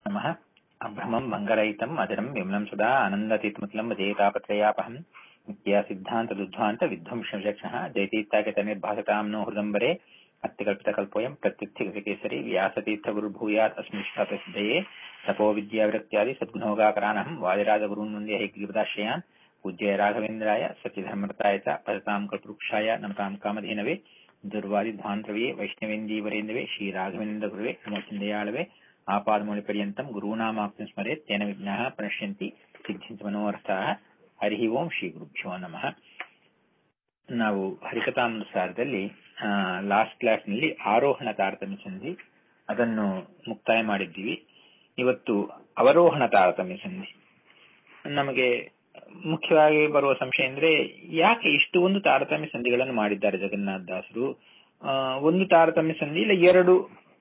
नमः अभ्रमम् भङ्गरहितम् अजरम् विमलम् सदा आनन्दतीत्मतलम् अजेतापत्रयापहम् नित्या सिद्धान्तदुद्ध्वान्त विध्वंसविचक्षणः जयतीत्यागतनिर्भासताम् नो हृदम्बरे अत्यकल्पितकल्पोऽयम् प्रत्युत्थिककेसरी व्यासतीर्थगुरुर्भूयात् अस्मिष्टातसिद्धये तपो विद्याविरक्त्यादि सद्गुणोगाकरानहम् वादिराजगुरून् वन्दे हैग्रीवदाश्रयान् पूज्य राघवेन्द्राय सत्यधर्मरताय च पदताम् कल्पवृक्षाय नमताम् कामधेनवे दुर्वादिध्वान्तवे वैष्णवेन्दीवरेन्दवे श्रीराघवेन्द्रगुरुवे नमोचिन्दयाळवे आपादमौलिपर्यन्तम् गुरूणामाप्तिं स्मरेत् तेन विघ्नाः प्रणश्यन्ति ಸಿದ್ಧಿಂತ ಮನೋರ್ಥಾಹ ಹರಿ ಓಂ ಶ್ರೀ ಗುರುಭ್ಯೋ ನಮಃ ನಾವು ಹರಿಕಥಾನುಸಾರದಲ್ಲಿ ಲಾಸ್ಟ್ ಕ್ಲಾಸ್ ನಲ್ಲಿ ಆರೋಹಣ ತಾರತಮ್ಯ ಸಂಧಿ ಅದನ್ನು ಮುಕ್ತಾಯ ಮಾಡಿದ್ದೀವಿ ಇವತ್ತು ಅವರೋಹಣ ತಾರತಮ್ಯ ಸಂಧಿ ನಮಗೆ ಮುಖ್ಯವಾಗಿ ಬರುವ ಸಂಶಯ ಅಂದ್ರೆ ಯಾಕೆ ಇಷ್ಟು ಒಂದು ತಾರತಮ್ಯ ಸಂಧಿಗಳನ್ನು ಮಾಡಿದ್ದಾರೆ ಜಗನ್ನಾಥ ದಾಸರು ಒಂದು ತಾರತಮ್ಯ ಸಂಧಿ ಇಲ್ಲ ಎರಡು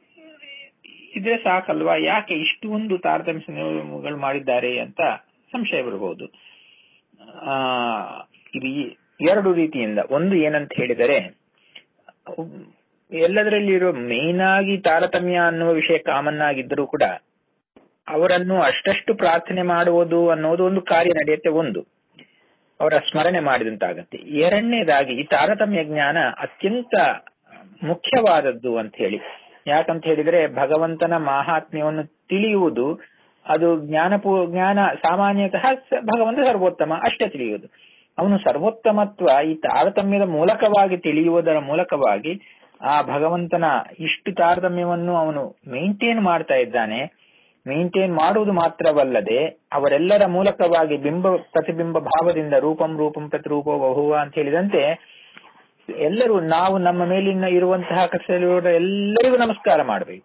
ಇದ್ರೆ ಸಾಕಲ್ವಾ ಯಾಕೆ ಇಷ್ಟು ಒಂದು ತಾರತಮ್ಯ ಸಂಧಿಗಳು ಮಾಡಿದ್ದಾರೆ ಅಂತ ಸಂಶಯ ಬರಬಹುದು ಆ ಇದು ಎರಡು ರೀತಿಯಿಂದ ಒಂದು ಏನಂತ ಹೇಳಿದರೆ ಎಲ್ಲದರಲ್ಲಿ ಇರೋ ಮೇನ್ ಆಗಿ ತಾರತಮ್ಯ ಅನ್ನುವ ವಿಷಯ ಕಾಮನ್ ಆಗಿದ್ದರೂ ಕೂಡ ಅವರನ್ನು ಅಷ್ಟಷ್ಟು ಪ್ರಾರ್ಥನೆ ಮಾಡುವುದು ಅನ್ನೋದು ಒಂದು ಕಾರ್ಯ ನಡೆಯುತ್ತೆ ಒಂದು ಅವರ ಸ್ಮರಣೆ ಮಾಡಿದಂತಾಗತ್ತೆ ಎರಡನೇದಾಗಿ ಈ ತಾರತಮ್ಯ ಜ್ಞಾನ ಅತ್ಯಂತ ಮುಖ್ಯವಾದದ್ದು ಅಂತ ಹೇಳಿ ಯಾಕಂತ ಹೇಳಿದ್ರೆ ಭಗವಂತನ ಮಾಹಾತ್ಮ್ಯವನ್ನು ತಿಳಿಯುವುದು ಅದು ಜ್ಞಾನಪೂ ಜ್ಞಾನ ಸಾಮಾನ್ಯತಃ ಭಗವಂತ ಸರ್ವೋತ್ತಮ ಅಷ್ಟೇ ತಿಳಿಯುವುದು ಅವನು ಸರ್ವೋತ್ತಮತ್ವ ಈ ತಾರತಮ್ಯದ ಮೂಲಕವಾಗಿ ತಿಳಿಯುವುದರ ಮೂಲಕವಾಗಿ ಆ ಭಗವಂತನ ಇಷ್ಟು ತಾರತಮ್ಯವನ್ನು ಅವನು ಮೇಂಟೈನ್ ಮಾಡ್ತಾ ಇದ್ದಾನೆ ಮೇಂಟೈನ್ ಮಾಡುವುದು ಮಾತ್ರವಲ್ಲದೆ ಅವರೆಲ್ಲರ ಮೂಲಕವಾಗಿ ಬಿಂಬ ಪ್ರತಿಬಿಂಬ ಭಾವದಿಂದ ರೂಪಂ ರೂಪಂ ಪ್ರತಿರೂಪ ಬಹುವ ಅಂತ ಹೇಳಿದಂತೆ ಎಲ್ಲರೂ ನಾವು ನಮ್ಮ ಮೇಲಿನ ಇರುವಂತಹ ಕಕ್ಷೆಯಲ್ಲಿರುವ ಎಲ್ಲರಿಗೂ ನಮಸ್ಕಾರ ಮಾಡಬೇಕು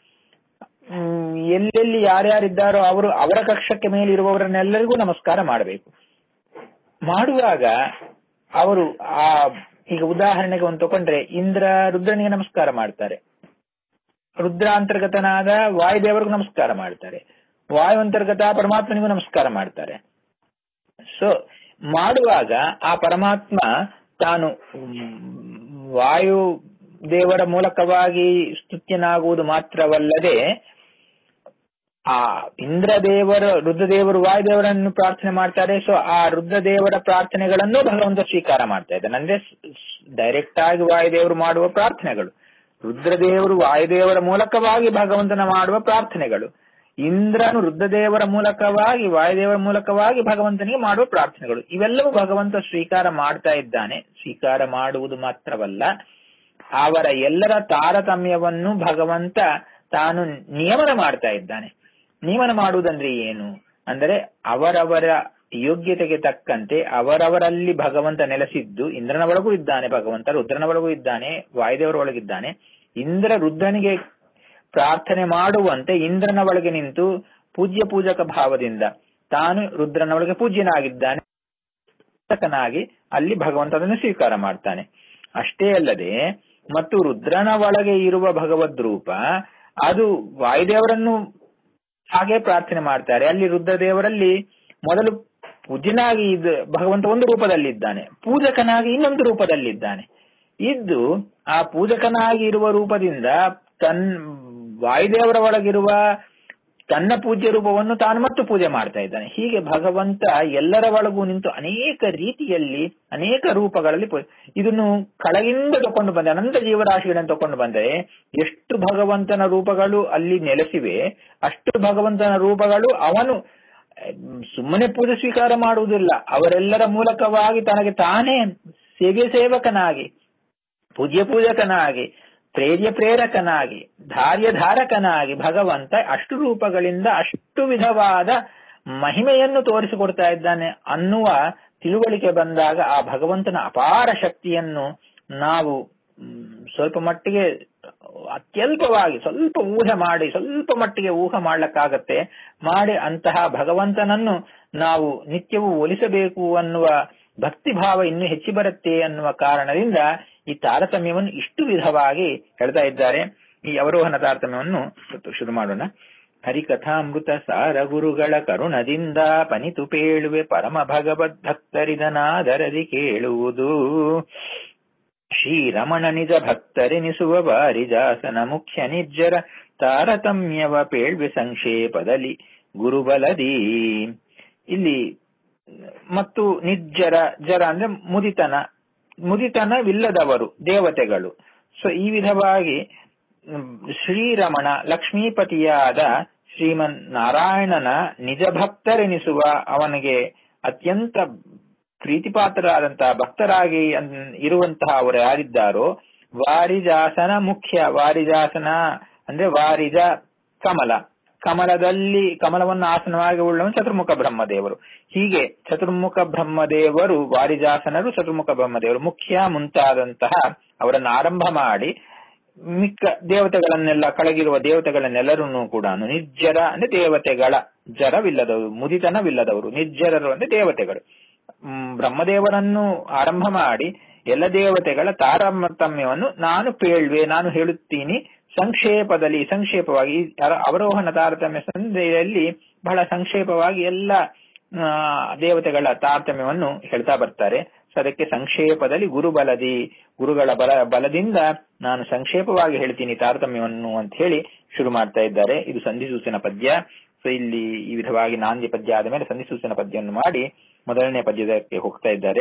ಎಲ್ಲೆಲ್ಲಿ ಯಾರ್ಯಾರಿದ್ದಾರೋ ಅವರು ಅವರ ಕಕ್ಷಕ್ಕೆ ಮೇಲಿರುವವರನ್ನೆಲ್ಲರಿಗೂ ನಮಸ್ಕಾರ ಮಾಡಬೇಕು ಮಾಡುವಾಗ ಅವರು ಆ ಈಗ ಉದಾಹರಣೆಗೆ ಒಂದು ತಗೊಂಡ್ರೆ ಇಂದ್ರ ರುದ್ರನಿಗೆ ನಮಸ್ಕಾರ ಮಾಡ್ತಾರೆ ರುದ್ರಾಂತರ್ಗತನಾದ ವಾಯುದೇವರಿಗೂ ನಮಸ್ಕಾರ ಮಾಡ್ತಾರೆ ವಾಯು ಅಂತರ್ಗತ ಪರಮಾತ್ಮನಿಗೂ ನಮಸ್ಕಾರ ಮಾಡ್ತಾರೆ ಸೊ ಮಾಡುವಾಗ ಆ ಪರಮಾತ್ಮ ತಾನು ವಾಯು ದೇವರ ಮೂಲಕವಾಗಿ ಸ್ತುತ್ಯನಾಗುವುದು ಮಾತ್ರವಲ್ಲದೆ ಆ ಇಂದ್ರದೇವರು ರುದ್ರದೇವರು ವಾಯುದೇವರನ್ನು ಪ್ರಾರ್ಥನೆ ಮಾಡ್ತಾರೆ ಸೊ ಆ ರುದ್ರದೇವರ ಪ್ರಾರ್ಥನೆಗಳನ್ನು ಭಗವಂತ ಸ್ವೀಕಾರ ಮಾಡ್ತಾ ಇದ್ದಾನೆ ಅಂದ್ರೆ ಡೈರೆಕ್ಟ್ ಆಗಿ ವಾಯುದೇವರು ಮಾಡುವ ಪ್ರಾರ್ಥನೆಗಳು ರುದ್ರದೇವರು ವಾಯುದೇವರ ಮೂಲಕವಾಗಿ ಭಗವಂತನ ಮಾಡುವ ಪ್ರಾರ್ಥನೆಗಳು ಇಂದ್ರನು ರುದ್ರದೇವರ ಮೂಲಕವಾಗಿ ವಾಯುದೇವರ ಮೂಲಕವಾಗಿ ಭಗವಂತನಿಗೆ ಮಾಡುವ ಪ್ರಾರ್ಥನೆಗಳು ಇವೆಲ್ಲವೂ ಭಗವಂತ ಸ್ವೀಕಾರ ಮಾಡ್ತಾ ಇದ್ದಾನೆ ಸ್ವೀಕಾರ ಮಾಡುವುದು ಮಾತ್ರವಲ್ಲ ಅವರ ಎಲ್ಲರ ತಾರತಮ್ಯವನ್ನು ಭಗವಂತ ತಾನು ನಿಯಮನ ಮಾಡ್ತಾ ಇದ್ದಾನೆ ನಿಯಮನ ಮಾಡುವುದಂದ್ರೆ ಏನು ಅಂದರೆ ಅವರವರ ಯೋಗ್ಯತೆಗೆ ತಕ್ಕಂತೆ ಅವರವರಲ್ಲಿ ಭಗವಂತ ನೆಲೆಸಿದ್ದು ಇಂದ್ರನ ಒಳಗೂ ಇದ್ದಾನೆ ಭಗವಂತ ರುದ್ರನ ಒಳಗೂ ಇದ್ದಾನೆ ವಾಯುದೇವರ ಒಳಗಿದ್ದಾನೆ ಇಂದ್ರ ರುದ್ರನಿಗೆ ಪ್ರಾರ್ಥನೆ ಮಾಡುವಂತೆ ಇಂದ್ರನ ಒಳಗೆ ನಿಂತು ಪೂಜ್ಯ ಪೂಜಕ ಭಾವದಿಂದ ತಾನು ರುದ್ರನ ಒಳಗೆ ಪೂಜ್ಯನಾಗಿದ್ದಾನೆ ಪೂಜಕನಾಗಿ ಅಲ್ಲಿ ಭಗವಂತ ಅದನ್ನು ಸ್ವೀಕಾರ ಮಾಡ್ತಾನೆ ಅಷ್ಟೇ ಅಲ್ಲದೆ ಮತ್ತು ರುದ್ರನ ಒಳಗೆ ಇರುವ ಭಗವದ್ ರೂಪ ಅದು ವಾಯುದೇವರನ್ನು ಹಾಗೆ ಪ್ರಾರ್ಥನೆ ಮಾಡ್ತಾರೆ ಅಲ್ಲಿ ರುದ್ರದೇವರಲ್ಲಿ ಮೊದಲು ಪೂಜ್ಯನಾಗಿ ಇದು ಭಗವಂತ ಒಂದು ರೂಪದಲ್ಲಿದ್ದಾನೆ ಪೂಜಕನಾಗಿ ಇನ್ನೊಂದು ರೂಪದಲ್ಲಿದ್ದಾನೆ ಇದ್ದು ಆ ಪೂಜಕನಾಗಿ ಇರುವ ರೂಪದಿಂದ ತನ್ ವಾಯುದೇವರ ಒಳಗಿರುವ ತನ್ನ ಪೂಜ್ಯ ರೂಪವನ್ನು ತಾನು ಮತ್ತು ಪೂಜೆ ಮಾಡ್ತಾ ಇದ್ದಾನೆ ಹೀಗೆ ಭಗವಂತ ಎಲ್ಲರ ಒಳಗೂ ನಿಂತು ಅನೇಕ ರೀತಿಯಲ್ಲಿ ಅನೇಕ ರೂಪಗಳಲ್ಲಿ ಇದನ್ನು ಕೆಳಗಿಂದ ತಕೊಂಡು ಬಂದ ಅನಂತ ಜೀವರಾಶಿಗಳನ್ನು ತಕೊಂಡು ಬಂದರೆ ಎಷ್ಟು ಭಗವಂತನ ರೂಪಗಳು ಅಲ್ಲಿ ನೆಲೆಸಿವೆ ಅಷ್ಟು ಭಗವಂತನ ರೂಪಗಳು ಅವನು ಸುಮ್ಮನೆ ಪೂಜೆ ಸ್ವೀಕಾರ ಮಾಡುವುದಿಲ್ಲ ಅವರೆಲ್ಲರ ಮೂಲಕವಾಗಿ ತನಗೆ ತಾನೇ ಸೇವೆ ಸೇವಕನಾಗಿ ಪೂಜ್ಯ ಪೂಜಕನಾಗಿ ಪ್ರೇರ್ಯ ಪ್ರೇರಕನಾಗಿ ಧಾರ್ಯ ಧಾರಕನಾಗಿ ಭಗವಂತ ಅಷ್ಟು ರೂಪಗಳಿಂದ ಅಷ್ಟು ವಿಧವಾದ ಮಹಿಮೆಯನ್ನು ತೋರಿಸಿಕೊಡ್ತಾ ಇದ್ದಾನೆ ಅನ್ನುವ ತಿಳುವಳಿಕೆ ಬಂದಾಗ ಆ ಭಗವಂತನ ಅಪಾರ ಶಕ್ತಿಯನ್ನು ನಾವು ಸ್ವಲ್ಪ ಮಟ್ಟಿಗೆ ಅತ್ಯಲ್ಪವಾಗಿ ಸ್ವಲ್ಪ ಊಹೆ ಮಾಡಿ ಸ್ವಲ್ಪ ಮಟ್ಟಿಗೆ ಊಹೆ ಮಾಡ್ಲಿಕ್ಕಾಗತ್ತೆ ಮಾಡಿ ಅಂತಹ ಭಗವಂತನನ್ನು ನಾವು ನಿತ್ಯವೂ ಒಲಿಸಬೇಕು ಅನ್ನುವ ಭಕ್ತಿ ಭಾವ ಇನ್ನೂ ಹೆಚ್ಚಿ ಬರುತ್ತೆ ಅನ್ನುವ ಕಾರಣದಿಂದ ಈ ತಾರತಮ್ಯವನ್ನು ಇಷ್ಟು ವಿಧವಾಗಿ ಹೇಳ್ತಾ ಇದ್ದಾರೆ ಈ ಅವರೋಹಣ ತಾರತಮ್ಯವನ್ನು ಶುರು ಮಾಡೋಣ ಹರಿಕಥಾಮೃತ ಸಾರ ಗುರುಗಳ ಕರುಣದಿಂದ ಪನಿತು ಪೇಳುವೆ ಪರಮ ಭಗವದ್ ಭಕ್ತರಿದನಾದರದಿ ಕೇಳುವುದು ಶ್ರೀರಮಣ ನಿಜ ಭಕ್ತರೆನಿಸುವ ಬಾರಿಜಾಸನ ಮುಖ್ಯ ನಿರ್ಜರ ತಾರತಮ್ಯವ ಪೇಳ್ವೆ ಸಂಕ್ಷೇಪದಲ್ಲಿ ಗುರುಬಲದಿ ಇಲ್ಲಿ ಮತ್ತು ನಿರ್ಜರ ಜರ ಅಂದ್ರೆ ಮುದಿತನ ಮುದಿತನವಿಲ್ಲದವರು ದೇವತೆಗಳು ಸೊ ಈ ವಿಧವಾಗಿ ಶ್ರೀರಮಣ ಲಕ್ಷ್ಮೀಪತಿಯಾದ ಶ್ರೀಮನ್ ನಾರಾಯಣನ ನಿಜ ಭಕ್ತರೆನಿಸುವ ಅವನಿಗೆ ಅತ್ಯಂತ ಪ್ರೀತಿಪಾತ್ರರಾದಂತಹ ಭಕ್ತರಾಗಿ ಇರುವಂತಹ ಅವರು ಯಾರಿದ್ದಾರೋ ವಾರಿಜಾಸನ ಮುಖ್ಯ ವಾರಿಜಾಸನ ಅಂದ್ರೆ ವಾರಿಜ ಕಮಲ ಕಮಲದಲ್ಲಿ ಕಮಲವನ್ನು ಆಸನವಾಗಿ ಉಳ್ಳವನು ಚತುರ್ಮುಖ ಬ್ರಹ್ಮದೇವರು ಹೀಗೆ ಚತುರ್ಮುಖ ಬ್ರಹ್ಮದೇವರು ವಾರಿಜಾಸನರು ಚತುರ್ಮುಖ ಬ್ರಹ್ಮದೇವರು ಮುಖ್ಯ ಮುಂತಾದಂತಹ ಅವರನ್ನು ಆರಂಭ ಮಾಡಿ ಮಿಕ್ಕ ದೇವತೆಗಳನ್ನೆಲ್ಲ ಕಳಗಿರುವ ದೇವತೆಗಳನ್ನೆಲ್ಲರನ್ನೂ ಕೂಡ ನಿರ್ಜರ ಅಂದ್ರೆ ದೇವತೆಗಳ ಜರವಿಲ್ಲದವರು ಮುದಿತನವಿಲ್ಲದವರು ನಿರ್ಜರರು ಅಂದ್ರೆ ದೇವತೆಗಳು ಬ್ರಹ್ಮದೇವರನ್ನು ಆರಂಭ ಮಾಡಿ ಎಲ್ಲ ದೇವತೆಗಳ ತಾರತಮ್ಯವನ್ನು ನಾನು ಪೇಳ್ವೆ ನಾನು ಹೇಳುತ್ತೀನಿ ಸಂಕ್ಷೇಪದಲ್ಲಿ ಸಂಕ್ಷೇಪವಾಗಿ ಅವರೋಹಣ ತಾರತಮ್ಯ ಸಂಧಿಯಲ್ಲಿ ಬಹಳ ಸಂಕ್ಷೇಪವಾಗಿ ಎಲ್ಲ ದೇವತೆಗಳ ತಾರತಮ್ಯವನ್ನು ಹೇಳ್ತಾ ಬರ್ತಾರೆ ಸೊ ಅದಕ್ಕೆ ಸಂಕ್ಷೇಪದಲ್ಲಿ ಗುರುಬಲದಿ ಗುರುಗಳ ಬಲ ಬಲದಿಂದ ನಾನು ಸಂಕ್ಷೇಪವಾಗಿ ಹೇಳ್ತೀನಿ ತಾರತಮ್ಯವನ್ನು ಅಂತ ಹೇಳಿ ಶುರು ಮಾಡ್ತಾ ಇದ್ದಾರೆ ಇದು ಸಂಧಿ ಸೂಚನ ಪದ್ಯ ಸೊ ಇಲ್ಲಿ ಈ ವಿಧವಾಗಿ ನಾಂದಿ ಪದ್ಯ ಆದ ಮೇಲೆ ಸಂಧಿ ಸೂಚನ ಪದ್ಯವನ್ನು ಮಾಡಿ ಮೊದಲನೇ ಪದ್ಯದಕ್ಕೆ ಹೋಗ್ತಾ ಇದ್ದಾರೆ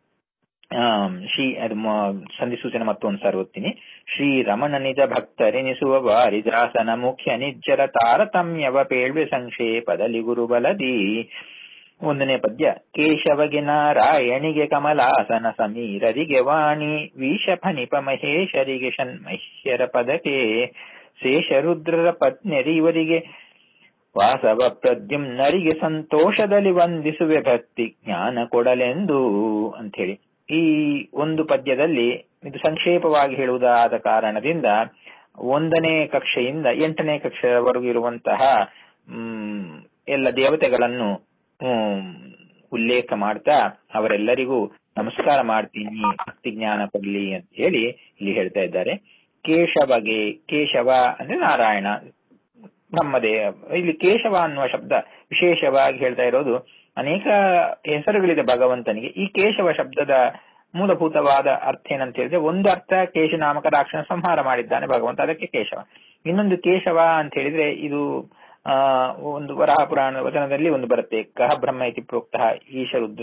ಶ್ರೀ ಅದು ಸಂಧಿ ಸೂಚನೆ ಮತ್ತೊಂದು ಸಾರಿ ಓದ್ತೀನಿ ಶ್ರೀ ರಮಣ ನಿಜ ಭಕ್ತರೆನಿಸುವ ವಾರಿಜಾಸನ ಮುಖ್ಯ ನಿಜ್ಜರ ತಾರತಮ್ಯವ ಪೇಳ್ವೆ ಸಂಕ್ಷೇಪದಲ್ಲಿ ಗುರುಬಲದಿ ಒಂದನೇ ಪದ್ಯ ಕೇಶವಗೆ ನಾರಾಯಣಿಗೆ ಕಮಲಾಸನ ಸಮೀರರಿಗೆ ವಾಣಿ ವೀಷಫನಿಪ ಮಹೇಶರಿಗೆ ಷಣ್ಮಹ್ಯರ ಪದಕೆ ಶೇಷರುದ್ರರ ಪತ್ನಿಯರಿ ಇವರಿಗೆ ವಾಸವ ಪ್ರದ್ಯುಮ್ನರಿಗೆ ಸಂತೋಷದಲ್ಲಿ ವಂದಿಸುವೆ ಭಕ್ತಿ ಜ್ಞಾನ ಕೊಡಲೆಂದು ಅಂಥೇಳಿ ಈ ಒಂದು ಪದ್ಯದಲ್ಲಿ ಇದು ಸಂಕ್ಷೇಪವಾಗಿ ಹೇಳುವುದಾದ ಕಾರಣದಿಂದ ಒಂದನೇ ಕಕ್ಷೆಯಿಂದ ಎಂಟನೇ ಕಕ್ಷೆಯವರೆಗೂ ಇರುವಂತಹ ಎಲ್ಲ ದೇವತೆಗಳನ್ನು ಉಲ್ಲೇಖ ಮಾಡ್ತಾ ಅವರೆಲ್ಲರಿಗೂ ನಮಸ್ಕಾರ ಮಾಡ್ತೀನಿ ಭಕ್ತಿ ಜ್ಞಾನ ಕೊಡ್ಲಿ ಅಂತ ಹೇಳಿ ಇಲ್ಲಿ ಹೇಳ್ತಾ ಇದ್ದಾರೆ ಕೇಶವಗೆ ಕೇಶವ ಅಂದ್ರೆ ನಾರಾಯಣ ಬ್ರಹ್ಮದೇವ ಇಲ್ಲಿ ಕೇಶವ ಅನ್ನುವ ಶಬ್ದ ವಿಶೇಷವಾಗಿ ಹೇಳ್ತಾ ಇರೋದು ಅನೇಕ ಹೆಸರುಗಳಿದೆ ಭಗವಂತನಿಗೆ ಈ ಕೇಶವ ಶಬ್ದದ ಮೂಲಭೂತವಾದ ಅರ್ಥ ಏನಂತ ಹೇಳಿದ್ರೆ ಒಂದು ಅರ್ಥ ಕೇಶನಾಮಕ ರಾಕ್ಷಣ ಸಂಹಾರ ಮಾಡಿದ್ದಾನೆ ಭಗವಂತ ಅದಕ್ಕೆ ಕೇಶವ ಇನ್ನೊಂದು ಕೇಶವ ಅಂತ ಹೇಳಿದ್ರೆ ಇದು ಆ ಒಂದು ವರಾಹ ಪುರಾಣ ವಚನದಲ್ಲಿ ಒಂದು ಬರುತ್ತೆ ಕಹ ಬ್ರಹ್ಮ ಇತಿ ಪ್ರೋಕ್ತ ಈಶ ರುದ್ರ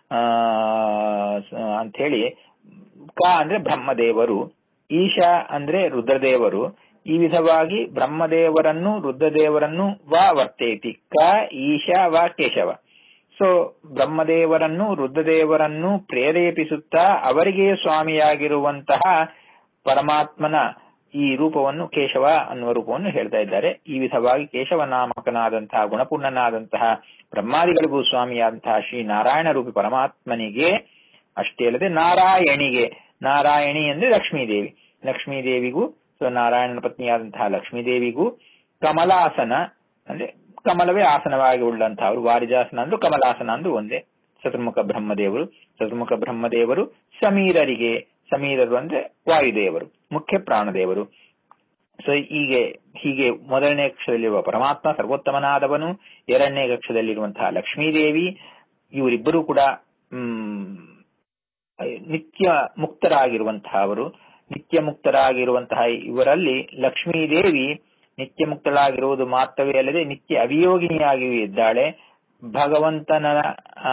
ಅಂತ ಹೇಳಿ ಕ ಅಂದ್ರೆ ಬ್ರಹ್ಮದೇವರು ಈಶ ಅಂದ್ರೆ ರುದ್ರದೇವರು ಈ ವಿಧವಾಗಿ ಬ್ರಹ್ಮದೇವರನ್ನು ರುದ್ರದೇವರನ್ನು ವ ವರ್ತೇತಿ ಕ ಈಶ ವ ಕೇಶವ ಸೊ ಬ್ರಹ್ಮದೇವರನ್ನು ರುದ್ರದೇವರನ್ನು ಪ್ರೇರೇಪಿಸುತ್ತಾ ಅವರಿಗೆ ಸ್ವಾಮಿಯಾಗಿರುವಂತಹ ಪರಮಾತ್ಮನ ಈ ರೂಪವನ್ನು ಕೇಶವ ಅನ್ನುವ ರೂಪವನ್ನು ಹೇಳ್ತಾ ಇದ್ದಾರೆ ಈ ವಿಧವಾಗಿ ಕೇಶವ ನಾಮಕನಾದಂತಹ ಗುಣಪೂರ್ಣನಾದಂತಹ ಬ್ರಹ್ಮಾದಿಗಳಿಗೂ ಸ್ವಾಮಿಯಾದಂತಹ ಶ್ರೀ ನಾರಾಯಣ ರೂಪಿ ಪರಮಾತ್ಮನಿಗೆ ಅಷ್ಟೇ ಅಲ್ಲದೆ ನಾರಾಯಣಿಗೆ ನಾರಾಯಣಿ ಅಂದ್ರೆ ಲಕ್ಷ್ಮೀದೇವಿ ಲಕ್ಷ್ಮೀದೇವಿಗೂ ಸೊ ನಾರಾಯಣನ ಪತ್ನಿಯಾದಂತಹ ಲಕ್ಷ್ಮೀದೇವಿಗೂ ಕಮಲಾಸನ ಅಂದ್ರೆ ಕಮಲವೇ ಆಸನವಾಗಿ ಉಳ್ಳಂತಹ ಅವರು ವಾರಿಜಾಸನ ಅಂದ್ರು ಕಮಲಾಸನ ಅಂದ್ರು ಒಂದೇ ಚತುರ್ಮುಖ ಬ್ರಹ್ಮದೇವರು ಚತುರ್ಮುಖ ಬ್ರಹ್ಮದೇವರು ಸಮೀರರಿಗೆ ಸಮೀರರು ಅಂದ್ರೆ ವಾಯುದೇವರು ಮುಖ್ಯ ಪ್ರಾಣದೇವರು ಸೊ ಹೀಗೆ ಹೀಗೆ ಮೊದಲನೇ ಕಕ್ಷದಲ್ಲಿರುವ ಪರಮಾತ್ಮ ಸರ್ವೋತ್ತಮನಾದವನು ಎರಡನೇ ಕಕ್ಷದಲ್ಲಿರುವಂತಹ ಲಕ್ಷ್ಮೀದೇವಿ ಇವರಿಬ್ಬರು ಕೂಡ ಹ್ಮ್ ನಿತ್ಯ ಮುಕ್ತರಾಗಿರುವಂತಹ ಅವರು ನಿತ್ಯ ಮುಕ್ತರಾಗಿರುವಂತಹ ಇವರಲ್ಲಿ ಲಕ್ಷ್ಮೀದೇವಿ ನಿತ್ಯ ಮುಕ್ತಳಾಗಿರುವುದು ಮಾತ್ರವೇ ಅಲ್ಲದೆ ನಿತ್ಯ ಅವಿಯೋಗಿನಿಯಾಗಿಯೂ ಇದ್ದಾಳೆ ಭಗವಂತನ ಆ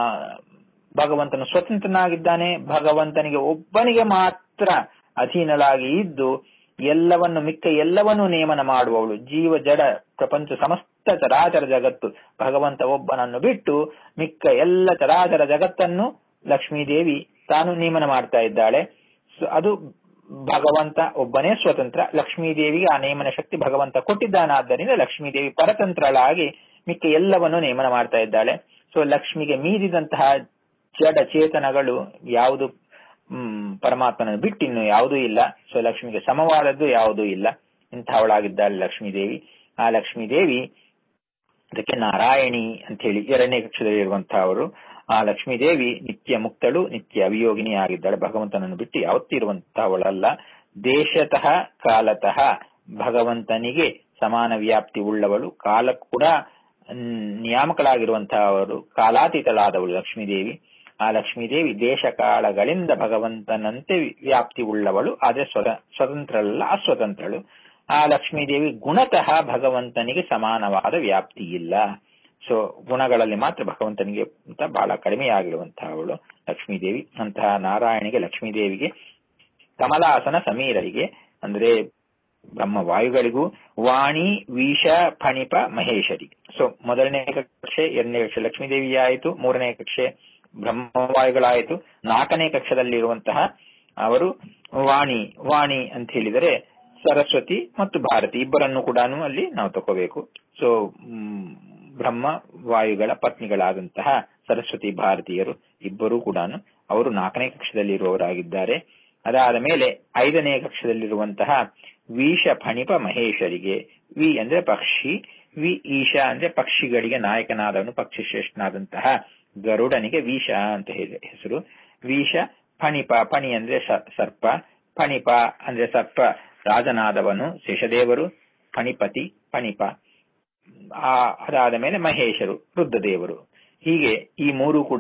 ಭಗವಂತನು ಸ್ವತಂತ್ರನಾಗಿದ್ದಾನೆ ಭಗವಂತನಿಗೆ ಒಬ್ಬನಿಗೆ ಮಾತ್ರ ಅಧೀನಳಾಗಿ ಇದ್ದು ಎಲ್ಲವನ್ನು ಮಿಕ್ಕ ಎಲ್ಲವನ್ನೂ ನೇಮನ ಮಾಡುವವಳು ಜೀವ ಜಡ ಪ್ರಪಂಚ ಸಮಸ್ತ ಚರಾಚರ ಜಗತ್ತು ಭಗವಂತ ಒಬ್ಬನನ್ನು ಬಿಟ್ಟು ಮಿಕ್ಕ ಎಲ್ಲ ಚರಾಚರ ಜಗತ್ತನ್ನು ಲಕ್ಷ್ಮೀದೇವಿ ತಾನು ನೇಮನ ಮಾಡ್ತಾ ಇದ್ದಾಳೆ ಅದು ಭಗವಂತ ಒಬ್ಬನೇ ಸ್ವತಂತ್ರ ಲಕ್ಷ್ಮೀದೇವಿಗೆ ಆ ನೇಮನ ಶಕ್ತಿ ಭಗವಂತ ಕೊಟ್ಟಿದ್ದಾನಾದ್ದರಿಂದ ಲಕ್ಷ್ಮೀದೇವಿ ಪರತಂತ್ರಳಾಗಿ ಮಿಕ್ಕ ಎಲ್ಲವನ್ನು ನೇಮನ ಮಾಡ್ತಾ ಇದ್ದಾಳೆ ಸೊ ಲಕ್ಷ್ಮಿಗೆ ಮೀರಿದಂತಹ ಜಡ ಚೇತನಗಳು ಯಾವುದು ಹ್ಮ್ ಪರಮಾತ್ಮನನ್ನು ಬಿಟ್ಟಿನ್ನು ಯಾವುದೂ ಇಲ್ಲ ಸೊ ಲಕ್ಷ್ಮಿಗೆ ಸಮವಾದದ್ದು ಯಾವುದೂ ಇಲ್ಲ ಇಂಥವಳಾಗಿದ್ದಾಳೆ ಲಕ್ಷ್ಮೀದೇವಿ ಆ ಲಕ್ಷ್ಮೀದೇವಿ ಅದಕ್ಕೆ ನಾರಾಯಣಿ ಅಂತ ಹೇಳಿ ಎರಡನೇ ಕಕ್ಷದಲ್ಲಿರುವಂತಹ ಅವರು ಆ ಲಕ್ಷ್ಮೀದೇವಿ ನಿತ್ಯ ಮುಕ್ತಳು ನಿತ್ಯ ಅವಿಯೋಗಿನಿ ಆಗಿದ್ದಾಳೆ ಭಗವಂತನನ್ನು ಬಿಟ್ಟು ಯಾವತ್ತೂ ಇರುವಂತಹವಳಲ್ಲ ದೇಶತಃ ಕಾಲತಃ ಭಗವಂತನಿಗೆ ಸಮಾನ ವ್ಯಾಪ್ತಿ ಉಳ್ಳವಳು ಕಾಲ ಕೂಡ ನಿಯಾಮಕಳಾಗಿರುವಂತಹ ಅವರು ಕಾಲಾತೀತಳಾದವಳು ಲಕ್ಷ್ಮೀದೇವಿ ಆ ಲಕ್ಷ್ಮೀದೇವಿ ದೇಶ ಕಾಲಗಳಿಂದ ಭಗವಂತನಂತೆ ವ್ಯಾಪ್ತಿ ಉಳ್ಳವಳು ಆದರೆ ಸ್ವತ ಸ್ವತಂತ್ರಳಲ್ಲ ಅಸ್ವತಂತ್ರಳು ಆ ಲಕ್ಷ್ಮೀದೇವಿ ಗುಣತಃ ಭಗವಂತನಿಗೆ ಸಮಾನವಾದ ವ್ಯಾಪ್ತಿ ಇಲ್ಲ ಸೊ ಗುಣಗಳಲ್ಲಿ ಮಾತ್ರ ಭಗವಂತನಿಗೆ ಅಂತ ಬಹಳ ಕಡಿಮೆಯಾಗಿರುವಂತಹವಳು ಲಕ್ಷ್ಮೀದೇವಿ ಅಂತಹ ನಾರಾಯಣಿಗೆ ಲಕ್ಷ್ಮೀದೇವಿಗೆ ಕಮಲಾಸನ ಸಮೀರರಿಗೆ ಅಂದ್ರೆ ಬ್ರಹ್ಮ ವಾಯುಗಳಿಗೂ ವಾಣಿ ವೀಷ ಫಣಿಪ ಮಹೇಶರಿ ಸೊ ಮೊದಲನೇ ಕಕ್ಷೆ ಎರಡನೇ ಕಕ್ಷೆ ಲಕ್ಷ್ಮೀದೇವಿ ಆಯಿತು ಮೂರನೇ ಕಕ್ಷೆ ಬ್ರಹ್ಮವಾಯುಗಳಾಯಿತು ನಾಲ್ಕನೇ ಕಕ್ಷದಲ್ಲಿರುವಂತಹ ಅವರು ವಾಣಿ ವಾಣಿ ಅಂತ ಹೇಳಿದರೆ ಸರಸ್ವತಿ ಮತ್ತು ಭಾರತಿ ಇಬ್ಬರನ್ನು ಕೂಡ ಅಲ್ಲಿ ನಾವು ತಗೋಬೇಕು ಸೊ ಬ್ರಹ್ಮ ವಾಯುಗಳ ಪತ್ನಿಗಳಾದಂತಹ ಸರಸ್ವತಿ ಭಾರತೀಯರು ಇಬ್ಬರೂ ಕೂಡ ಅವರು ನಾಲ್ಕನೇ ಕಕ್ಷದಲ್ಲಿರುವವರಾಗಿದ್ದಾರೆ ಅದಾದ ಮೇಲೆ ಐದನೇ ಕಕ್ಷದಲ್ಲಿರುವಂತಹ ವೀಷ ಫಣಿಪ ಮಹೇಶರಿಗೆ ವಿ ಅಂದ್ರೆ ಪಕ್ಷಿ ವಿ ಈಶಾ ಅಂದ್ರೆ ಪಕ್ಷಿಗಳಿಗೆ ನಾಯಕನಾದವನು ಪಕ್ಷಿ ಶ್ರೇಷ್ಠನಾದಂತಹ ಗರುಡನಿಗೆ ವೀಷ ಅಂತ ಹೆಸರು ವೀಷ ಫಣಿಪ ಫಣಿ ಅಂದ್ರೆ ಸರ್ಪ ಫಣಿಪ ಅಂದ್ರೆ ಸರ್ಪ ರಾಜನಾದವನು ಶೇಷದೇವರು ಫಣಿಪತಿ ಫಣಿಪ ಆ ಅದಾದ ಮೇಲೆ ಮಹೇಶರು ರುದ್ರದೇವರು ಹೀಗೆ ಈ ಮೂರು ಕೂಡ